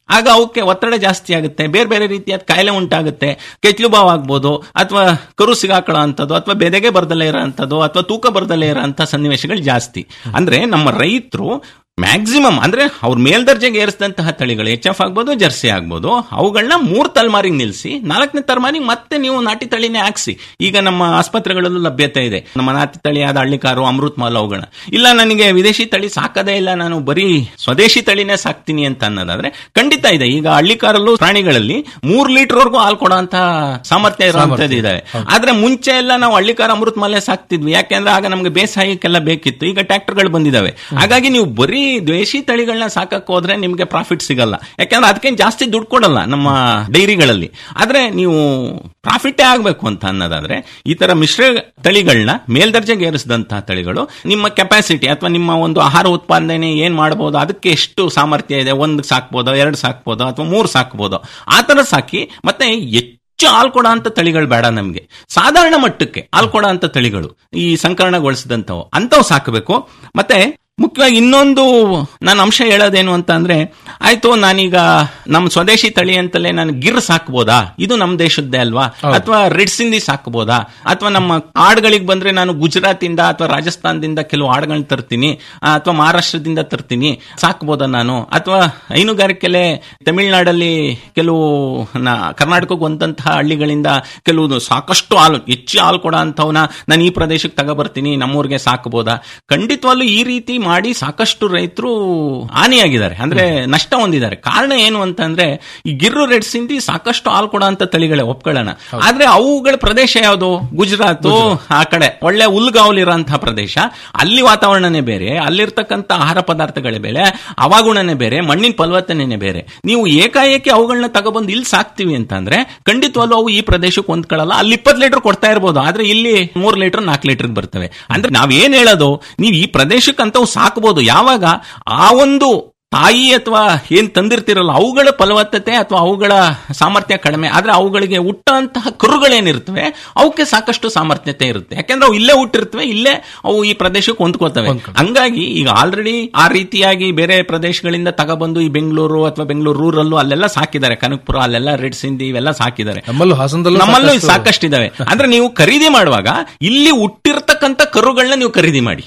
ಆಗ ಅವಕ್ಕೆ ಒತ್ತಡ ಜಾಸ್ತಿ ಆಗುತ್ತೆ ಬೇರೆ ಬೇರೆ ರೀತಿಯಾದ ಕಾಯಿಲೆ ಉಂಟಾಗುತ್ತೆ ಕೆಚ್ಚಲು ಬಾವು ಆಗ್ಬೋದು ಅಥವಾ ಕರು ಸಿಗಾಕಳ ಅಂತದ್ದು ಅಥವಾ ಬೆದೆಗೆ ಬರ್ದಲ್ಲೇ ಇರೋ ಅಂಥದ್ದು ಅಥವಾ ತೂಕ ಬರ್ದಲ್ಲೇ ಇರೋ ಅಂತ ಸನ್ನಿವೇಶಗಳು ಜಾಸ್ತಿ ಅಂದ್ರೆ ನಮ್ಮ ರೈತರು ಮ್ಯಾಕ್ಸಿಮಮ್ ಅಂದ್ರೆ ಅವ್ರ ಮೇಲ್ದರ್ಜೆಗೆ ಏರಿಸಿದಂತಹ ತಳಿಗಳು ಎಚ್ ಎಫ್ ಆಗ್ಬೋದು ಜರ್ಸಿ ಆಗ್ಬೋದು ಅವುಗಳನ್ನ ಮೂರ್ ತಲೆಮಾರಿಗೆ ನಿಲ್ಲಿಸಿ ನಾಲ್ಕನೇ ತಲೆಮಾರಿಗೆ ಮತ್ತೆ ನೀವು ನಾಟಿ ತಳಿನೇ ಹಾಕ್ಸಿ ಈಗ ನಮ್ಮ ಆಸ್ಪತ್ರೆಗಳಲ್ಲೂ ಲಭ್ಯತೆ ಇದೆ ನಮ್ಮ ನಾಟಿ ತಳಿಯಾದ ಹಳ್ಳಿಕಾರು ಅಮೃತ್ ಮಾಲ್ ಅವುಗಳನ್ನ ಇಲ್ಲ ನನಗೆ ವಿದೇಶಿ ತಳಿ ಸಾಕದೇ ಇಲ್ಲ ನಾನು ಬರೀ ಸ್ವದೇಶಿ ತಳಿನೇ ಸಾಕ್ತೀನಿ ಅಂತ ಅನ್ನೋದಾದ್ರೆ ಖಂಡಿತ ಇದೆ ಈಗ ಹಳ್ಳಿಕಾರಲ್ಲೂ ಪ್ರಾಣಿಗಳಲ್ಲಿ ಮೂರ್ ಲೀಟರ್ ವರೆಗೂ ಹಾಲು ಕೊಡುವಂತ ಸಾಮರ್ಥ್ಯ ಇರುವಂತದ್ದು ಇದಾವೆ ಆದ್ರೆ ಮುಂಚೆ ಎಲ್ಲ ನಾವು ಹಳ್ಳಿಕಾರ ಅಮೃತ್ ಮಾಲೆ ಸಾಕ್ತಿದ್ವಿ ಯಾಕೆಂದ್ರೆ ಆಗ ನಮ್ಗೆ ಬೇಸಾಯಕ್ಕೆಲ್ಲ ಬೇಕಿತ್ತು ಈಗ ಟ್ರ್ಯಾಕ್ಟರ್ಗಳು ಬಂದಿದಾವೆ ಹಾಗಾಗಿ ನೀವು ಬರೀ ದೇಶಿ ತಳಿಗಳನ್ನ ಸಾಕಕ್ ಹೋದ್ರೆ ನಿಮ್ಗೆ ಪ್ರಾಫಿಟ್ ಸಿಗಲ್ಲ ಯಾಕಂದ್ರೆ ಅದಕ್ಕೇನು ಜಾಸ್ತಿ ದುಡ್ಡು ಕೊಡಲ್ಲ ನಮ್ಮ ಡೈರಿಗಳಲ್ಲಿ ಆದ್ರೆ ನೀವು ಪ್ರಾಫಿಟೇ ಆಗ್ಬೇಕು ಅಂತ ಅನ್ನೋದಾದ್ರೆ ಈ ತರ ಮಿಶ್ರ ತಳಿಗಳನ್ನ ಮೇಲ್ದರ್ಜೆಗೆ ಏರಿಸಿದಂತಹ ತಳಿಗಳು ನಿಮ್ಮ ಕೆಪಾಸಿಟಿ ಅಥವಾ ನಿಮ್ಮ ಒಂದು ಆಹಾರ ಉತ್ಪಾದನೆ ಏನ್ ಮಾಡಬಹುದು ಅದಕ್ಕೆ ಎಷ್ಟು ಸಾಮರ್ಥ್ಯ ಇದೆ ಒಂದು ಸಾಕ್ಬೋದೋ ಎರಡು ಸಾಕ್ಬೋದೋ ಅಥವಾ ಮೂರು ಸಾಕ್ಬೋದೋ ಆ ತರ ಸಾಕಿ ಮತ್ತೆ ಹೆಚ್ಚು ಹಾಲು ಕೊಡೋ ಅಂತ ತಳಿಗಳು ಬೇಡ ನಮಗೆ ಸಾಧಾರಣ ಮಟ್ಟಕ್ಕೆ ಹಾಲು ಕೊಡೋ ಅಂತ ತಳಿಗಳು ಈ ಸಂಕರಣಗೊಳಿಸಿದಂಥವು ಅಂಥವು ಸಾಕಬೇಕು ಮತ್ತೆ ಮುಖ್ಯವಾಗಿ ಇನ್ನೊಂದು ನಾನು ಅಂಶ ಹೇಳೋದೇನು ಅಂತ ಅಂದ್ರೆ ಆಯ್ತು ನಾನೀಗ ನಮ್ಮ ಸ್ವದೇಶಿ ತಳಿ ಅಂತಲೇ ನಾನು ಗಿರ್ ಸಾಕ್ಬೋದಾ ಇದು ನಮ್ಮ ದೇಶದ್ದೇ ಅಲ್ವಾ ಅಥವಾ ರೆಡ್ ಸಿಂಧಿ ಸಾಕ್ಬೋದಾ ಅಥವಾ ನಮ್ಮ ಹಾಡುಗಳಿಗೆ ಬಂದ್ರೆ ನಾನು ಗುಜರಾತಿಂದ ಅಥವಾ ರಾಜಸ್ಥಾನದಿಂದ ಕೆಲವು ಹಾಡುಗಳನ್ನ ತರ್ತೀನಿ ಅಥವಾ ಮಹಾರಾಷ್ಟ್ರದಿಂದ ತರ್ತೀನಿ ಸಾಕ್ಬೋದಾ ನಾನು ಅಥವಾ ಹೈನುಗಾರಿಕೆಲೆ ತಮಿಳುನಾಡಲ್ಲಿ ಕೆಲವು ನ- ಕರ್ನಾಟಕಕ್ಕೆ ಬಂದಂತಹ ಹಳ್ಳಿಗಳಿಂದ ಕೆಲವು ಸಾಕಷ್ಟು ಹಾಲು ಹೆಚ್ಚು ಹಾಲು ಕೊಡೋ ಅಂಥವನ್ನ ನಾನು ಈ ಪ್ರದೇಶಕ್ಕೆ ತಗೊಬರ್ತೀನಿ ನಮ್ಮೂರಿಗೆ ಸಾಕ್ಬೋದಾ ಖಂಡಿತವಾಗ್ಲೂ ಈ ರೀತಿ ಮಾಡಿ ಸಾಕಷ್ಟು ರೈತರು ಹಾನಿಯಾಗಿದ್ದಾರೆ ಅಂದ್ರೆ ನಷ್ಟ ಹೊಂದಿದ್ದಾರೆ ಕಾರಣ ಏನು ಅಂತಂದ್ರೆ ಈ ಗಿರ್ರು ರೆಡ್ ಸಿಂಧಿ ಸಾಕಷ್ಟು ಹಾಲು ಕೊಡೋ ಅಂತ ತಳಿಗಳೇ ಒಪ್ಕೊಳ್ಳೋಣ ಆದ್ರೆ ಅವುಗಳ ಪ್ರದೇಶ ಯಾವುದು ಗುಜರಾತ್ ಆ ಕಡೆ ಒಳ್ಳೆ ಹುಲ್ಗಾವಲಿರೋಂತಹ ಪ್ರದೇಶ ಅಲ್ಲಿ ವಾತಾವರಣನೇ ಬೇರೆ ಅಲ್ಲಿರ್ತಕ್ಕಂಥ ಆಹಾರ ಪದಾರ್ಥಗಳೇ ಬೇರೆ ಹವಾಗುಣನೇ ಬೇರೆ ಮಣ್ಣಿನ ಫಲವತ್ತನೇ ಬೇರೆ ನೀವು ಏಕಾಏಕಿ ಅವುಗಳನ್ನ ತಗೊಬಂದು ಇಲ್ಲಿ ಸಾಕ್ತಿವಿ ಅಂತಂದ್ರೆ ಖಂಡಿತವಾಗ್ಲೂ ಅವು ಈ ಪ್ರದೇಶಕ್ಕೆ ಹೊಂದ್ಕೊಳ್ಳಲ್ಲ ಅಲ್ಲಿ ಇಪ್ಪತ್ತು ಲೀಟರ್ ಕೊಡ್ತಾ ಇರ್ಬೋದು ಆದ್ರೆ ಇಲ್ಲಿ ಮೂರ್ ಲೀಟರ್ ನಾಲ್ಕು ಲೀಟರ್ ಬರ್ತವೆ ಅಂದ್ರೆ ನಾವ್ ಏನ್ ಹೇಳೋದು ನೀವು ಈ ಪ್ರದೇಶಕ್ಕಂತವು ಸಾಕಬಹುದು ಯಾವಾಗ ಆ ಒಂದು ತಾಯಿ ಅಥವಾ ಏನ್ ತಂದಿರ್ತಿರಲ್ಲ ಅವುಗಳ ಫಲವತ್ತತೆ ಅಥವಾ ಅವುಗಳ ಸಾಮರ್ಥ್ಯ ಕಡಿಮೆ ಆದ್ರೆ ಅವುಗಳಿಗೆ ಹುಟ್ಟಂತಹ ಕರುಗಳೇನಿರ್ತವೆ ಅವಕ್ಕೆ ಸಾಕಷ್ಟು ಸಾಮರ್ಥ್ಯತೆ ಇರುತ್ತೆ ಯಾಕೆಂದ್ರೆ ಅವು ಇಲ್ಲೇ ಹುಟ್ಟಿರ್ತವೆ ಇಲ್ಲೇ ಅವು ಈ ಪ್ರದೇಶಕ್ಕೆ ಹೊಂದ್ಕೋತವೆ ಹಂಗಾಗಿ ಈಗ ಆಲ್ರೆಡಿ ಆ ರೀತಿಯಾಗಿ ಬೇರೆ ಪ್ರದೇಶಗಳಿಂದ ತಗೊಬಂದು ಈ ಬೆಂಗಳೂರು ಅಥವಾ ಬೆಂಗಳೂರು ರೂರಲ್ಲೂ ಅಲ್ಲೆಲ್ಲ ಸಾಕಿದ್ದಾರೆ ಕನಕಪುರ ಅಲ್ಲೆಲ್ಲ ರೆಡ್ ಸಿಂಧಿ ಇವೆಲ್ಲ ಸಾಕಿದ್ದಾರೆ ನಮ್ಮಲ್ಲೂ ಹಾಸನದಲ್ಲೂ ನಮ್ಮಲ್ಲೂ ಸಾಕಷ್ಟು- ಸಾಕಷ್ಟಿದಾವೆ ಅಂದ್ರೆ ನೀವು ಖರೀದಿ ಮಾಡುವಾಗ ಇಲ್ಲಿ ಹುಟ್ಟಿರ್ತಕ್ಕಂಥ ಕರುಗಳನ್ನ ನೀವು ಖರೀದಿ ಮಾಡಿ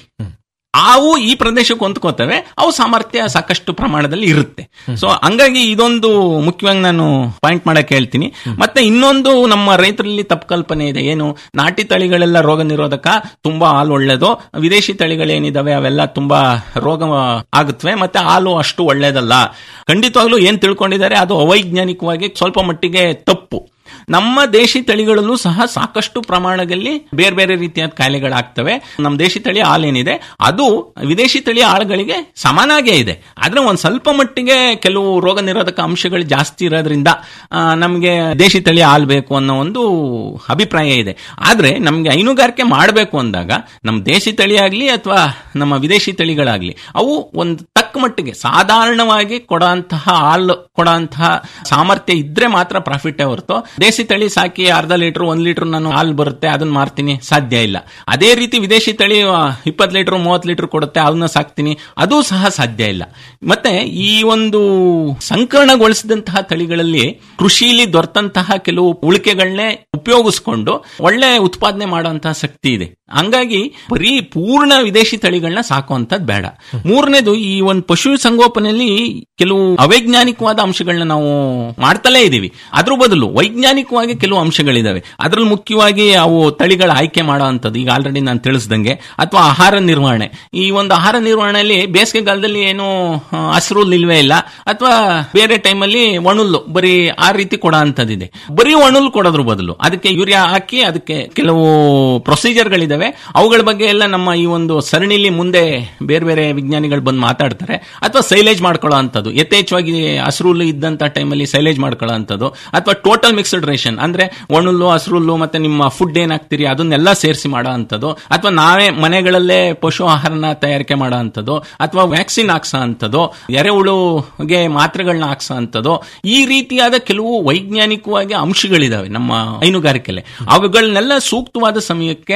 ಅವು ಈ ಪ್ರದೇಶಕ್ಕೆ ಹೊಂದ್ಕೋತವೆ ಅವು ಸಾಮರ್ಥ್ಯ ಸಾಕಷ್ಟು ಪ್ರಮಾಣದಲ್ಲಿ ಇರುತ್ತೆ ಸೊ ಹಂಗಾಗಿ ಇದೊಂದು ಮುಖ್ಯವಾಗಿ ನಾನು ಪಾಯಿಂಟ್ ಮಾಡಕ್ ಹೇಳ್ತೀನಿ ಮತ್ತೆ ಇನ್ನೊಂದು ನಮ್ಮ ರೈತರಲ್ಲಿ ತಪ್ಪು ಕಲ್ಪನೆ ಇದೆ ಏನು ನಾಟಿ ತಳಿಗಳೆಲ್ಲ ರೋಗ ನಿರೋಧಕ ತುಂಬಾ ಹಾಲು ಒಳ್ಳೇದು ವಿದೇಶಿ ತಳಿಗಳೇನಿದಾವೆ ಅವೆಲ್ಲ ತುಂಬಾ ರೋಗ ಆಗುತ್ತವೆ ಮತ್ತೆ ಹಾಲು ಅಷ್ಟು ಒಳ್ಳೇದಲ್ಲ ಖಂಡಿತವಾಗ್ಲೂ ಏನ್ ತಿಳ್ಕೊಂಡಿದ್ದಾರೆ ಅದು ಅವೈಜ್ಞಾನಿಕವಾಗಿ ಸ್ವಲ್ಪ ಮಟ್ಟಿಗೆ ತಪ್ಪು ನಮ್ಮ ದೇಶಿ ತಳಿಗಳಲ್ಲೂ ಸಹ ಸಾಕಷ್ಟು ಪ್ರಮಾಣದಲ್ಲಿ ಬೇರೆ ಬೇರೆ ರೀತಿಯಾದ ಕಾಯಿಲೆಗಳಾಗ್ತವೆ ನಮ್ಮ ದೇಶಿ ತಳಿ ಹಾಲೇನಿದೆ ಅದು ವಿದೇಶಿ ತಳಿ ಆಳುಗಳಿಗೆ ಸಮಾನಾಗೇ ಇದೆ ಆದ್ರೆ ಒಂದ್ ಸ್ವಲ್ಪ ಮಟ್ಟಿಗೆ ಕೆಲವು ರೋಗ ನಿರೋಧಕ ಅಂಶಗಳು ಜಾಸ್ತಿ ಇರೋದ್ರಿಂದ ಆ, ನಮ್ಗೆ ದೇಶಿ ತಳಿ ಹಾಲು ಬೇಕು ಅನ್ನೋ ಒಂದು ಅಭಿಪ್ರಾಯ ಇದೆ ಆದ್ರೆ ನಮ್ಗೆ ಹೈನುಗಾರಿಕೆ ಮಾಡಬೇಕು ಅಂದಾಗ ನಮ್ಮ ದೇಶಿ ತಳಿ ಆಗ್ಲಿ ಅಥವಾ ನಮ್ಮ ವಿದೇಶಿ ತಳಿಗಳಾಗ್ಲಿ ಅವು ಒಂದು ತಕ್ಕ ಮಟ್ಟಿಗೆ ಸಾಧಾರಣವಾಗಿ ಕೊಡೋಂತಹ ಹಾಲು ಕೊಡೋಂತಹ ಸಾಮರ್ಥ್ಯ ಇದ್ರೆ ಮಾತ್ರ ಪ್ರಾಫಿಟ್ ಹೊರತು ದೇಸಿ ತಳಿ ಸಾಕಿ ಅರ್ಧ ಲೀಟರ್ ಒಂದ್ ಲೀಟರ್ ನಾನು ಹಾಲು ಬರುತ್ತೆ ಅದನ್ನ ಮಾರ್ತೀನಿ ಸಾಧ್ಯ ಇಲ್ಲ ಅದೇ ರೀತಿ ವಿದೇಶಿ ತಳಿ ಇಪ್ಪತ್ತು ಲೀಟರ್ ಮೂವತ್ತು ಲೀಟರ್ ಕೊಡುತ್ತೆ ಅದನ್ನ ಸಾಕ್ತೀನಿ ಅದು ಸಹ ಸಾಧ್ಯ ಇಲ್ಲ ಮತ್ತೆ ಈ ಒಂದು ಸಂಕರಣಗೊಳಿಸಿದಂತಹ ತಳಿಗಳಲ್ಲಿ ಕೃಷಿಲಿ ದೊರೆತಂತಹ ಕೆಲವು ಉಳಿಕೆಗಳನ್ನೇ ಉಪಯೋಗಿಸ್ಕೊಂಡು ಒಳ್ಳೆ ಉತ್ಪಾದನೆ ಮಾಡುವಂತಹ ಶಕ್ತಿ ಇದೆ ಹಂಗಾಗಿ ಬರೀ ಪೂರ್ಣ ವಿದೇಶಿ ತಳಿಗಳನ್ನ ಸಾಕುವಂತದ್ ಬೇಡ ಮೂರನೇದು ಈ ಒಂದು ಪಶು ಸಂಗೋಪನೆಯಲ್ಲಿ ಕೆಲವು ಅವೈಜ್ಞಾನಿಕವಾದ ಅಂಶಗಳನ್ನ ನಾವು ಮಾಡ್ತಲೇ ಇದೀವಿ ಅದ್ರ ಬದಲು ವೈಜ್ಞಾನಿಕವಾಗಿ ಕೆಲವು ಅಂಶಗಳಿದಾವೆ ಅದ್ರಲ್ಲಿ ಮುಖ್ಯವಾಗಿ ಅವು ತಳಿಗಳ ಆಯ್ಕೆ ಮಾಡೋ ಅಂಥದ್ದು ಈಗ ಆಲ್ರೆಡಿ ನಾನು ತಿಳಿಸ್ದಂಗೆ ಅಥವಾ ಆಹಾರ ನಿರ್ವಹಣೆ ಈ ಒಂದು ಆಹಾರ ನಿರ್ವಹಣೆಯಲ್ಲಿ ಬೇಸಿಗೆಗಾಲದಲ್ಲಿ ಏನು ಆ, ಹಸಿರು ನಿಲ್ವೇ ಇಲ್ಲ ಅಥವಾ ಬೇರೆ ಟೈಮಲ್ಲಿ ಒಣುಲ್ಲು ಬರೀ ಆ ರೀತಿ ಕೊಡೋ ಅಂಥದ್ದಿದೆ ಬರೀ ಒಣುಲ್ ಕೊಡೋದ್ರ ಬದಲು ಅದಕ್ಕೆ ಯೂರಿಯಾ ಹಾಕಿ ಅದಕ್ಕೆ ಕೆಲವು ಪ್ರೊಸೀಜರ್ಗಳಿದಾವೆ ಅವುಗಳ ಬಗ್ಗೆ ಎಲ್ಲ ನಮ್ಮ ಈ ಒಂದು ಸರಣಿಲಿ ಮುಂದೆ ಬೇರೆ ಬೇರೆ ವಿಜ್ಞಾನಿಗಳು ಬಂದು ಮಾತಾಡ್ತಾರೆ ಅಥವಾ ಸೈಲೇಜ್ ಮಾಡ್ಕೊಳ್ಳೋ ಅಂಥದ್ದು ಯಥೇಚ್ಛವಾಗಿ ಹಸಿರುಲ್ಲು ಇದ್ದಂತ ಟೈಮಲ್ಲಿ ಸೈಲೇಜ್ ಮಾಡ್ಕೊಳ್ಳೋ ಅಂಥದ್ದು ಅಥವಾ ಟೋಟಲ್ ಮಿಕ್ಸ್ಡ್ ರೇಷನ್ ಅಂದ್ರೆ ಒಣುಲ್ಲು ಹಸಿರುಲ್ಲು ಮತ್ತೆ ನಿಮ್ಮ ಫುಡ್ ಏನ್ ಹಾಕ್ತೀರಿ ಅದನ್ನೆಲ್ಲ ಸೇರಿಸಿ ಮಾಡೋ ಅಂಥದ್ದು ಅಥವಾ ನಾವೇ ಮನೆಗಳಲ್ಲೇ ಪಶು ಆಹಾರನ ತಯಾರಿಕೆ ಮಾಡೋ ಅಂಥದ್ದು ಅಥವಾ ವ್ಯಾಕ್ಸಿನ್ ಹಾಕ್ಸೋ ಅಂಥದ್ದು ಎರೆಹುಳುಗೆ ಮಾತ್ರೆಗಳನ್ನ ಹಾಕ್ಸೋ ಅಂಥದ್ದು ಈ ರೀತಿಯಾದ ಕೆಲವು ವೈಜ್ಞಾನಿಕವಾಗಿ ಅಂಶಗಳಿದಾವೆ ನಮ್ಮ ಹೈನುಗಾರಿಕೆಲೆ ಅವುಗಳನ್ನೆಲ್ಲ ಸೂಕ್ತವಾದ ಸಮಯಕ್ಕೆ ಪಾಲಿಸ್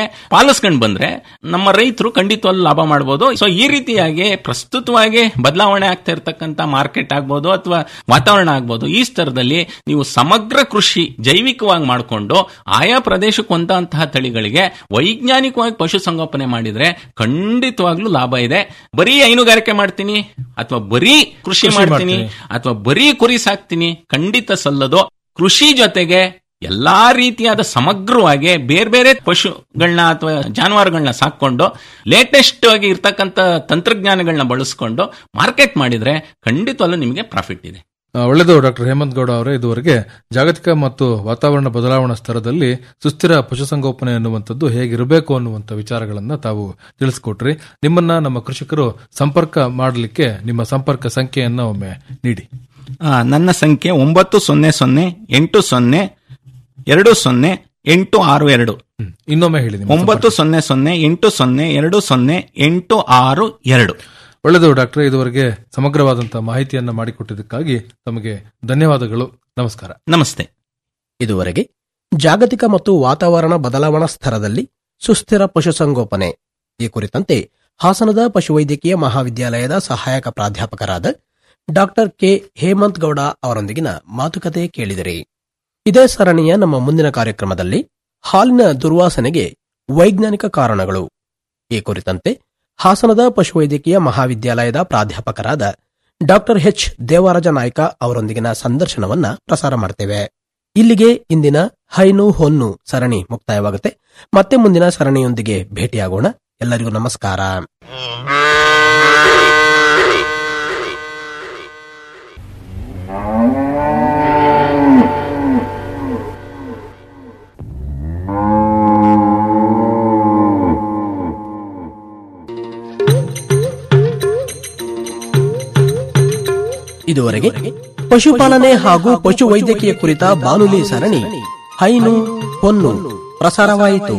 ಪಾಲಿಸ್ಕೊಂಡು ಬಂದ್ರೆ ನಮ್ಮ ರೈತರು ಖಂಡಿತವಾಗ್ಲೂ ಲಾಭ ಮಾಡಬಹುದು ಸೊ ಈ ರೀತಿಯಾಗಿ ಪ್ರಸ್ತುತವಾಗಿ ಬದಲಾವಣೆ ಆಗ್ತಾ ಇರತಕ್ಕಂತ ಮಾರ್ಕೆಟ್ ಆಗ್ಬೋದು ಅಥವಾ ವಾತಾವರಣ ಆಗ್ಬೋದು ಈ ಸ್ತರದಲ್ಲಿ ನೀವು ಸಮಗ್ರ ಕೃಷಿ ಜೈವಿಕವಾಗಿ ಮಾಡಿಕೊಂಡು ಆಯಾ ಪ್ರದೇಶಕ್ಕೆ ಹೊಂದಂತಹ ತಳಿಗಳಿಗೆ ವೈಜ್ಞಾನಿಕವಾಗಿ ಪಶುಸಂಗೋಪನೆ ಮಾಡಿದ್ರೆ ಖಂಡಿತವಾಗ್ಲೂ ಲಾಭ ಇದೆ ಬರೀ ಹೈನುಗಾರಿಕೆ ಮಾಡ್ತೀನಿ ಅಥವಾ ಬರೀ ಕೃಷಿ ಕೃಷಿ ಮಾಡ್ತೀನಿ ಮಾಡ್ತೀನಿ. ಅಥವಾ ಬರೀ ಕುರಿ ಸಾಕ್ತೀನಿ ಖಂಡಿತ ಸಲ್ಲದು ಕೃಷಿ ಜೊತೆಗೆ ಎಲ್ಲಾ ರೀತಿಯಾದ ಸಮಗ್ರವಾಗಿ ಬೇರೆ ಬೇರೆ ಪಶುಗಳನ್ನ ಅಥವಾ ಜಾನುವಾರುಗಳನ್ನ ಸಾಕೊಂಡು ಲೇಟೆಸ್ಟ್ ಆಗಿ ಇರ್ತಕ್ಕಂಥ ತಂತ್ರಜ್ಞಾನಗಳನ್ನ ಬಳಸ್ಕೊಂಡು ಮಾರ್ಕೆಟ್ ಮಾಡಿದ್ರೆ ಖಂಡಿತವಲ್ಲೂ ನಿಮಗೆ ಪ್ರಾಫಿಟ್ ಇದೆ ಆ, ಒಳ್ಳೆಯದು ಡಾಕ್ಟರ್ ಹೇಮಂತ್ ಗೌಡ ಅವರೇ ಇದುವರೆಗೆ ಜಾಗತಿಕ ಮತ್ತು ವಾತಾವರಣ ಬದಲಾವಣಾ ಸ್ತರದಲ್ಲಿ ಸುಸ್ಥಿರ ಪಶುಸಂಗೋಪನೆ ಅನ್ನುವಂಥದ್ದು ಹೇಗಿರಬೇಕು ಅನ್ನುವಂಥ ವಿಚಾರಗಳನ್ನ ತಾವು ತಿಳಿಸ್ಕೊಟ್ರಿ ನಿಮ್ಮನ್ನ ನಮ್ಮ ಕೃಷಿಕರು ಸಂಪರ್ಕ ಮಾಡಲಿಕ್ಕೆ ನಿಮ್ಮ ಸಂಪರ್ಕ ಸಂಖ್ಯೆಯನ್ನ ಒಮ್ಮೆ ನೀಡಿ ಆ, ನನ್ನ ಸಂಖ್ಯೆ ಒಂಬತ್ತು ಸೊನ್ನೆ ಸೊನ್ನೆ ಎಂಟು ಸೊನ್ನೆ ಎರಡು ಸೊನ್ನೆ ಎಂಟು ಆರು ಎರಡು ಇನ್ನೊಮ್ಮೆ ಹೇಳಿ ನಿಮ್ಮ ಒಂಬತ್ತು ಸೊನ್ನೆ ಸೊನ್ನೆ ಎಂಟು ಸೊನ್ನೆ ಎರಡು ಸೊನ್ನೆ ಎಂಟು ಆರು ಎರಡು ಒಳ್ಳೆಯದು ಡಾಕ್ಟರ್ ಇದುವರೆಗೆ ಸಮಗ್ರವಾದಂತಹ ಮಾಹಿತಿಯನ್ನ ಮಾಡಿಕೊಟ್ಟಿದ್ದಕ್ಕಾಗಿ ತಮಗೆ ಧನ್ಯವಾದಗಳು ನಮಸ್ಕಾರ ನಮಸ್ತೆ ಇದುವರೆಗೆ ಜಾಗತಿಕ ಮತ್ತು ವಾತಾವರಣ ಬದಲಾವಣಾ ಸ್ತರದಲ್ಲಿ ಸುಸ್ಥಿರ ಪಶುಸಂಗೋಪನೆ ಈ ಕುರಿತಂತೆ ಹಾಸನದ ಪಶುವೈದ್ಯಕೀಯ ಮಹಾವಿದ್ಯಾಲಯದ ಸಹಾಯಕ ಪ್ರಾಧ್ಯಾಪಕರಾದ ಡಾಕ್ಟರ್ ಕೆ ಹೇಮಂತ್ ಗೌಡ ಅವರೊಂದಿಗಿನ ಮಾತುಕತೆ ಕೇಳಿದಿರಿ ಇದೇ ಸರಣಿಯ ನಮ್ಮ ಮುಂದಿನ ಕಾರ್ಯಕ್ರಮದಲ್ಲಿ ಹಾಲಿನ ದುರ್ವಾಸನೆಗೆ ವೈಜ್ಞಾನಿಕ ಕಾರಣಗಳು ಈ ಕುರಿತಂತೆ ಹಾಸನದ ಪಶುವೈದ್ಯಕೀಯ ಮಹಾವಿದ್ಯಾಲಯದ ಪ್ರಾಧ್ಯಾಪಕರಾದ ಡಾಕ್ಟರ್ ಎಚ್ ದೇವರಾಜ ನಾಯ್ಕ ಅವರೊಂದಿಗಿನ ಸಂದರ್ಶನವನ್ನ ಪ್ರಸಾರ ಮಾಡ್ತೇವೆ ಇಲ್ಲಿಗೆ ಇಂದಿನ ಹೈನು ಹೊನ್ನು ಸರಣಿ ಮುಕ್ತಾಯವಾಗುತ್ತೆ ಮತ್ತೆ ಮುಂದಿನ ಸರಣಿಯೊಂದಿಗೆ ಭೇಟಿಯಾಗೋಣ ಎಲ್ಲರಿಗೂ ನಮಸ್ಕಾರ ಇದುವರೆಗೆ ಪಶುಪಾಲನೆ ಹಾಗೂ ಪಶು ವೈದ್ಯಕೀಯ ಕುರಿತ ಬಾನುಲಿ ಸರಣಿ ಹೈನು ಹೊನ್ನು ಪ್ರಸಾರವಾಯಿತು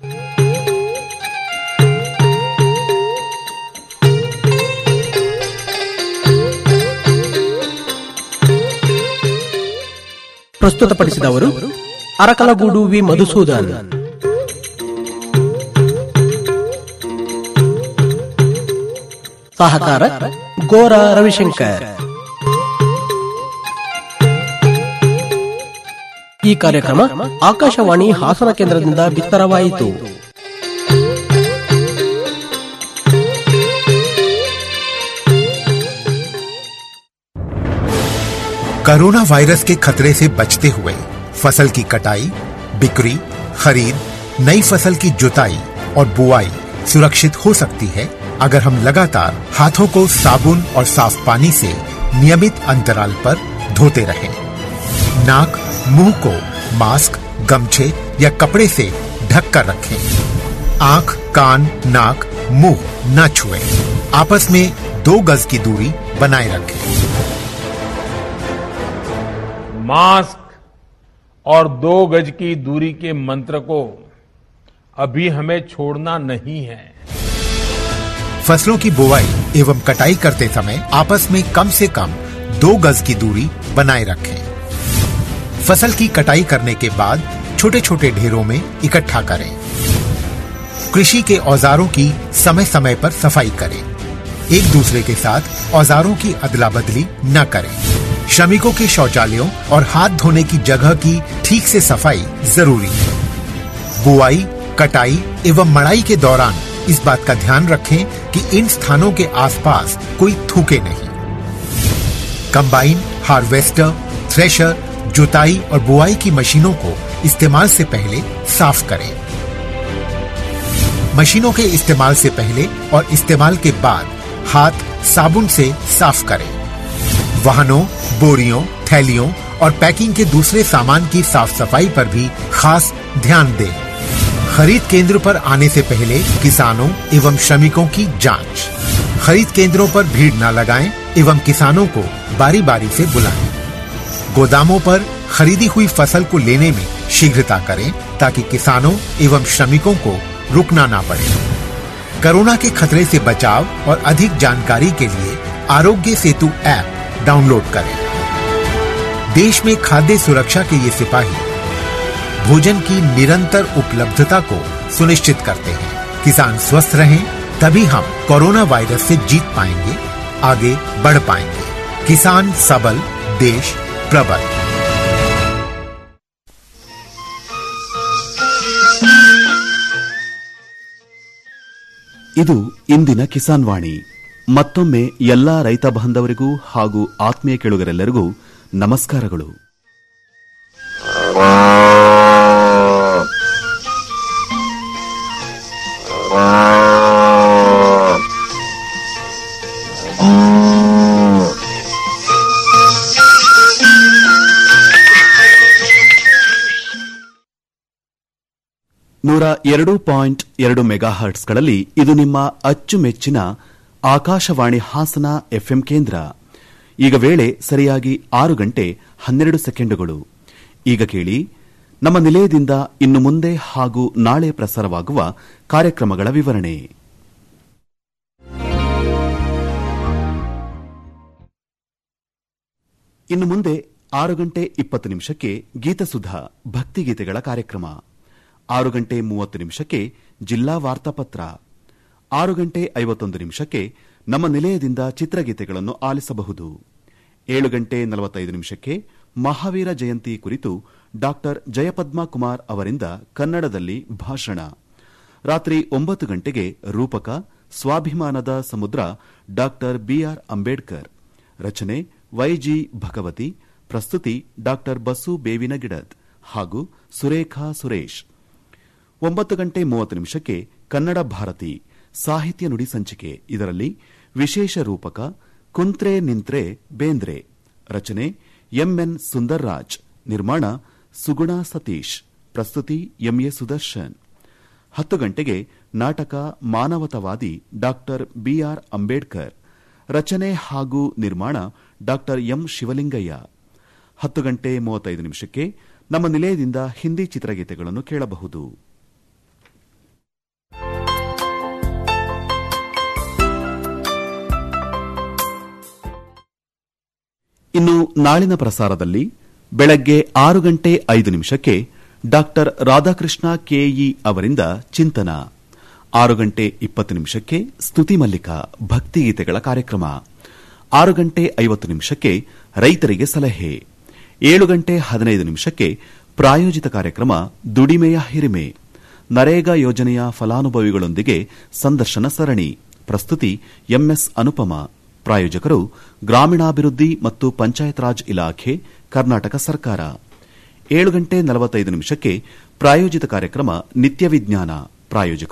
ಪ್ರಸ್ತುತಪಡಿಸಿದವರು ಅರಕಲಗೂಡು ವಿ ಮಧುಸೂದನ್ ಸಹಕಾರ ಗೋರ ರವಿಶಂಕರ್ ಈ ಕಾರ್ಯಕ್ರಮ ಆಕಾಶವಾಣಿ ಹಾಸನ ಕೇಂದ್ರದಿಂದ ಬಿತ್ತರವಾಯಿತು कोरोना वायरस के खतरे से बचते हुए फसल की कटाई बिक्री खरीद नई फसल की जुताई और बुआई सुरक्षित हो सकती है अगर हम लगातार हाथों को साबुन और साफ पानी से नियमित अंतराल पर धोते रहें। नाक मुंह को मास्क गमछे या कपड़े से ढक कर रखें आंख कान नाक मुंह न छुएं। आपस में दो गज की दूरी बनाए रखें मास्क और दो गज की दूरी के मंत्र को अभी हमें छोड़ना नहीं है फसलों की बुवाई एवं कटाई करते समय आपस में कम से कम दो गज की दूरी बनाए रखें फसल की कटाई करने के बाद छोटे छोटे ढेरों में इकट्ठा करें कृषि के औजारों की समय समय पर सफाई करें एक दूसरे के साथ औजारों की अदला बदली न करें श्रमिकों के शौचालयों और हाथ धोने की जगह की ठीक से सफाई जरूरी है बुआई कटाई एवं मड़ाई के दौरान इस बात का ध्यान रखें कि इन स्थानों के आसपास कोई थूके नहीं कंबाइन हार्वेस्टर थ्रेशर जुताई और बुआई की मशीनों को इस्तेमाल से पहले साफ करें मशीनों के इस्तेमाल से पहले और इस्तेमाल के बाद हाथ साबुन से साफ करें वाहनों बोरियों थैलियों और पैकिंग के दूसरे सामान की साफ सफाई पर भी खास ध्यान दें खरीद केंद्र पर आने से पहले किसानों एवं श्रमिकों की जांच खरीद केंद्रों पर भीड़ न लगाएं एवं किसानों को बारी बारी से बुलाएं गोदामों पर खरीदी हुई फसल को लेने में शीघ्रता करें ताकि किसानों एवं श्रमिकों को रुकना ना पड़े कोरोना के खतरे से बचाव और अधिक जानकारी के लिए आरोग्य सेतु ऐप डाउनलोड करें देश में खाद्य सुरक्षा के ये सिपाही भोजन की निरंतर उपलब्धता को सुनिश्चित करते हैं किसान स्वस्थ रहें तभी हम कोरोना वायरस से जीत पाएंगे आगे बढ़ पाएंगे किसान सबल देश प्रबल ಇದು ಇಂದಿನ ಕಿಸಾನ್ ವಾಣಿ ಮತ್ತೊಮ್ಮೆ ಎಲ್ಲಾ ರೈತ ಬಾಂಧವರಿಗೂ ಹಾಗೂ ಆತ್ಮೀಯ ಕೆಳುಗರೆಲ್ಲರಿಗೂ ನಮಸ್ಕಾರಗಳು ನೂರ ಎರಡು ಪಾಯಿಂಟ್ ಎರಡು ಮೆಗಾ ಹರ್ಟ್ಸ್ಗಳಲ್ಲಿ ಇದು ನಿಮ್ಮ ಅಚ್ಚುಮೆಚ್ಚಿನ ಆಕಾಶವಾಣಿ ಹಾಸನ ಎಫ್ಎಂ ಕೇಂದ್ರ ಈಗ ವೇಳೆ ಸರಿಯಾಗಿ ಆರು ಗಂಟೆ ಹನ್ನೆರಡು ಸೆಕೆಂಡುಗಳು ಈಗ ಕೇಳಿ ನಮ್ಮ ನಿಲಯದಿಂದ ಇನ್ನು ಮುಂದೆ ಹಾಗೂ ನಾಳೆ ಪ್ರಸಾರವಾಗುವ ಕಾರ್ಯಕ್ರಮಗಳ ವಿವರಣೆ ಇನ್ನು ಮುಂದೆ ಆರು ಗಂಟೆ ಇಪ್ಪತ್ತು ನಿಮಿಷಕ್ಕೆ ಗೀತಸುಧಾ ಭಕ್ತಿಗೀತೆಗಳ ಕಾರ್ಯಕ್ರಮ ಆರು ಗಂಟೆ ಮೂವತ್ತು ನಿಮಿಷಕ್ಕೆ ಜಿಲ್ಲಾ ವಾರ್ತಾಪತ್ರ ಆರು ಗಂಟೆ ಐವತ್ತೊಂದು ನಿಮಿಷಕ್ಕೆ ನಮ್ಮ ನಿಲಯದಿಂದ ಚಿತ್ರಗೀತೆಗಳನ್ನು ಆಲಿಸಬಹುದು ಏಳು ಗಂಟೆ ನಲವತ್ತೈದು ನಿಮಿಷಕ್ಕೆ ಮಹಾವೀರ ಜಯಂತಿ ಕುರಿತು ಡಾಕ್ಟರ್ ಜಯಪದ್ಮ ಕುಮಾರ್ ಅವರಿಂದ ಕನ್ನಡದಲ್ಲಿ ಭಾಷಣ ರಾತ್ರಿ ಒಂಬತ್ತು ಗಂಟೆಗೆ ರೂಪಕ ಸ್ವಾಭಿಮಾನದ ಸಮುದ್ರ ಡಾಕ್ಟರ್ ಬಿಆರ್ ಅಂಬೇಡ್ಕರ್ ರಚನೆ ವೈಜಿ ಭಗವತಿ ಪ್ರಸ್ತುತಿ ಡಾಕ್ಟರ್ ಬಸು ಬೇವಿನ ಗಿಡದ್ ಹಾಗೂ ಸುರೇಖಾ ಸುರೇಶ್ ಒಂಬತ್ತು ಗಂಟೆ ಮೂವತ್ತು ನಿಮಿಷಕ್ಕೆ ಕನ್ನಡ ಭಾರತಿ ಸಾಹಿತ್ಯ ನುಡಿ ಸಂಚಿಕೆ ಇದರಲ್ಲಿ ವಿಶೇಷ ರೂಪಕ ಕುಂತ್ರೆ ನಿಂತ್ರೆ ಬೇಂದ್ರೆ ರಚನೆ ಎಂಎನ್ ಸುಂದರ್ರಾಜ್ ನಿರ್ಮಾಣ ಸುಗುಣ ಸತೀಶ್ ಪ್ರಸ್ತುತಿ ಎಂಎ ಸುದರ್ಶನ್ ಹತ್ತು ಗಂಟೆಗೆ ನಾಟಕ ಮಾನವತವಾದಿ ಡಾಕ್ಟರ್ ಬಿಆರ್ ಅಂಬೇಡ್ಕರ್ ರಚನೆ ಹಾಗೂ ನಿರ್ಮಾಣ ಡಾಕ್ಟರ್ ಎಂ ಶಿವಲಿಂಗಯ್ಯ ಹತ್ತು ಗಂಟೆ ಮೂವತ್ತೈದು ನಿಮಿಷಕ್ಕೆ ನಮ್ಮ ನಿಲಯದಿಂದ ಹಿಂದಿ ಚಿತ್ರಗೀತೆಗಳನ್ನು ಕೇಳಬಹುದು ಇನ್ನು ನಾಳಿನ ಪ್ರಸಾರದಲ್ಲಿ ಬೆಳಗ್ಗೆ ಆರು ಗಂಟೆ ಐದು ನಿಮಿಷಕ್ಕೆ ಡಾಕ್ಟರ್ ರಾಧಾಕೃಷ್ಣ ಕೆಇ ಅವರಿಂದ ಚಿಂತನ ಆರು ಗಂಟೆ ಇಪ್ಪತ್ತು ನಿಮಿಷಕ್ಕೆ ಸ್ತುತಿ ಮಲ್ಲಿಕ ಭಕ್ತಿಗೀತೆಗಳ ಕಾರ್ಯಕ್ರಮ ಆರು ಗಂಟೆ ಐವತ್ತು ನಿಮಿಷಕ್ಕೆ ರೈತರಿಗೆ ಸಲಹೆ ಏಳು ಗಂಟೆ ಹದಿನೈದು ನಿಮಿಷಕ್ಕೆ ಪ್ರಾಯೋಜಿತ ಕಾರ್ಯಕ್ರಮ ದುಡಿಮೆಯ ಹಿರಿಮೆ ನರೇಗಾ ಯೋಜನೆಯ ಫಲಾನುಭವಿಗಳೊಂದಿಗೆ ಸಂದರ್ಶನ ಸರಣಿ ಪ್ರಸ್ತುತಿ ಎಂಎಸ್ ಅನುಪಮ ಪ್ರಾಯೋಜಕರು ಗ್ರಾಮೀಣಾಭಿವೃದ್ಧಿ ಮತ್ತು ಪಂಚಾಯತ್ ರಾಜ್ ಇಲಾಖೆ ಕರ್ನಾಟಕ ಸರ್ಕಾರ ಏಳು ಗಂಟೆ ನಲವತ್ತೈದು ನಿಮಿಷಕ್ಕೆ ಪ್ರಾಯೋಜಿತ ಕಾರ್ಯಕ್ರಮ ನಿತ್ಯ ವಿಜ್ಞಾನ ಪ್ರಾಯೋಜಕರು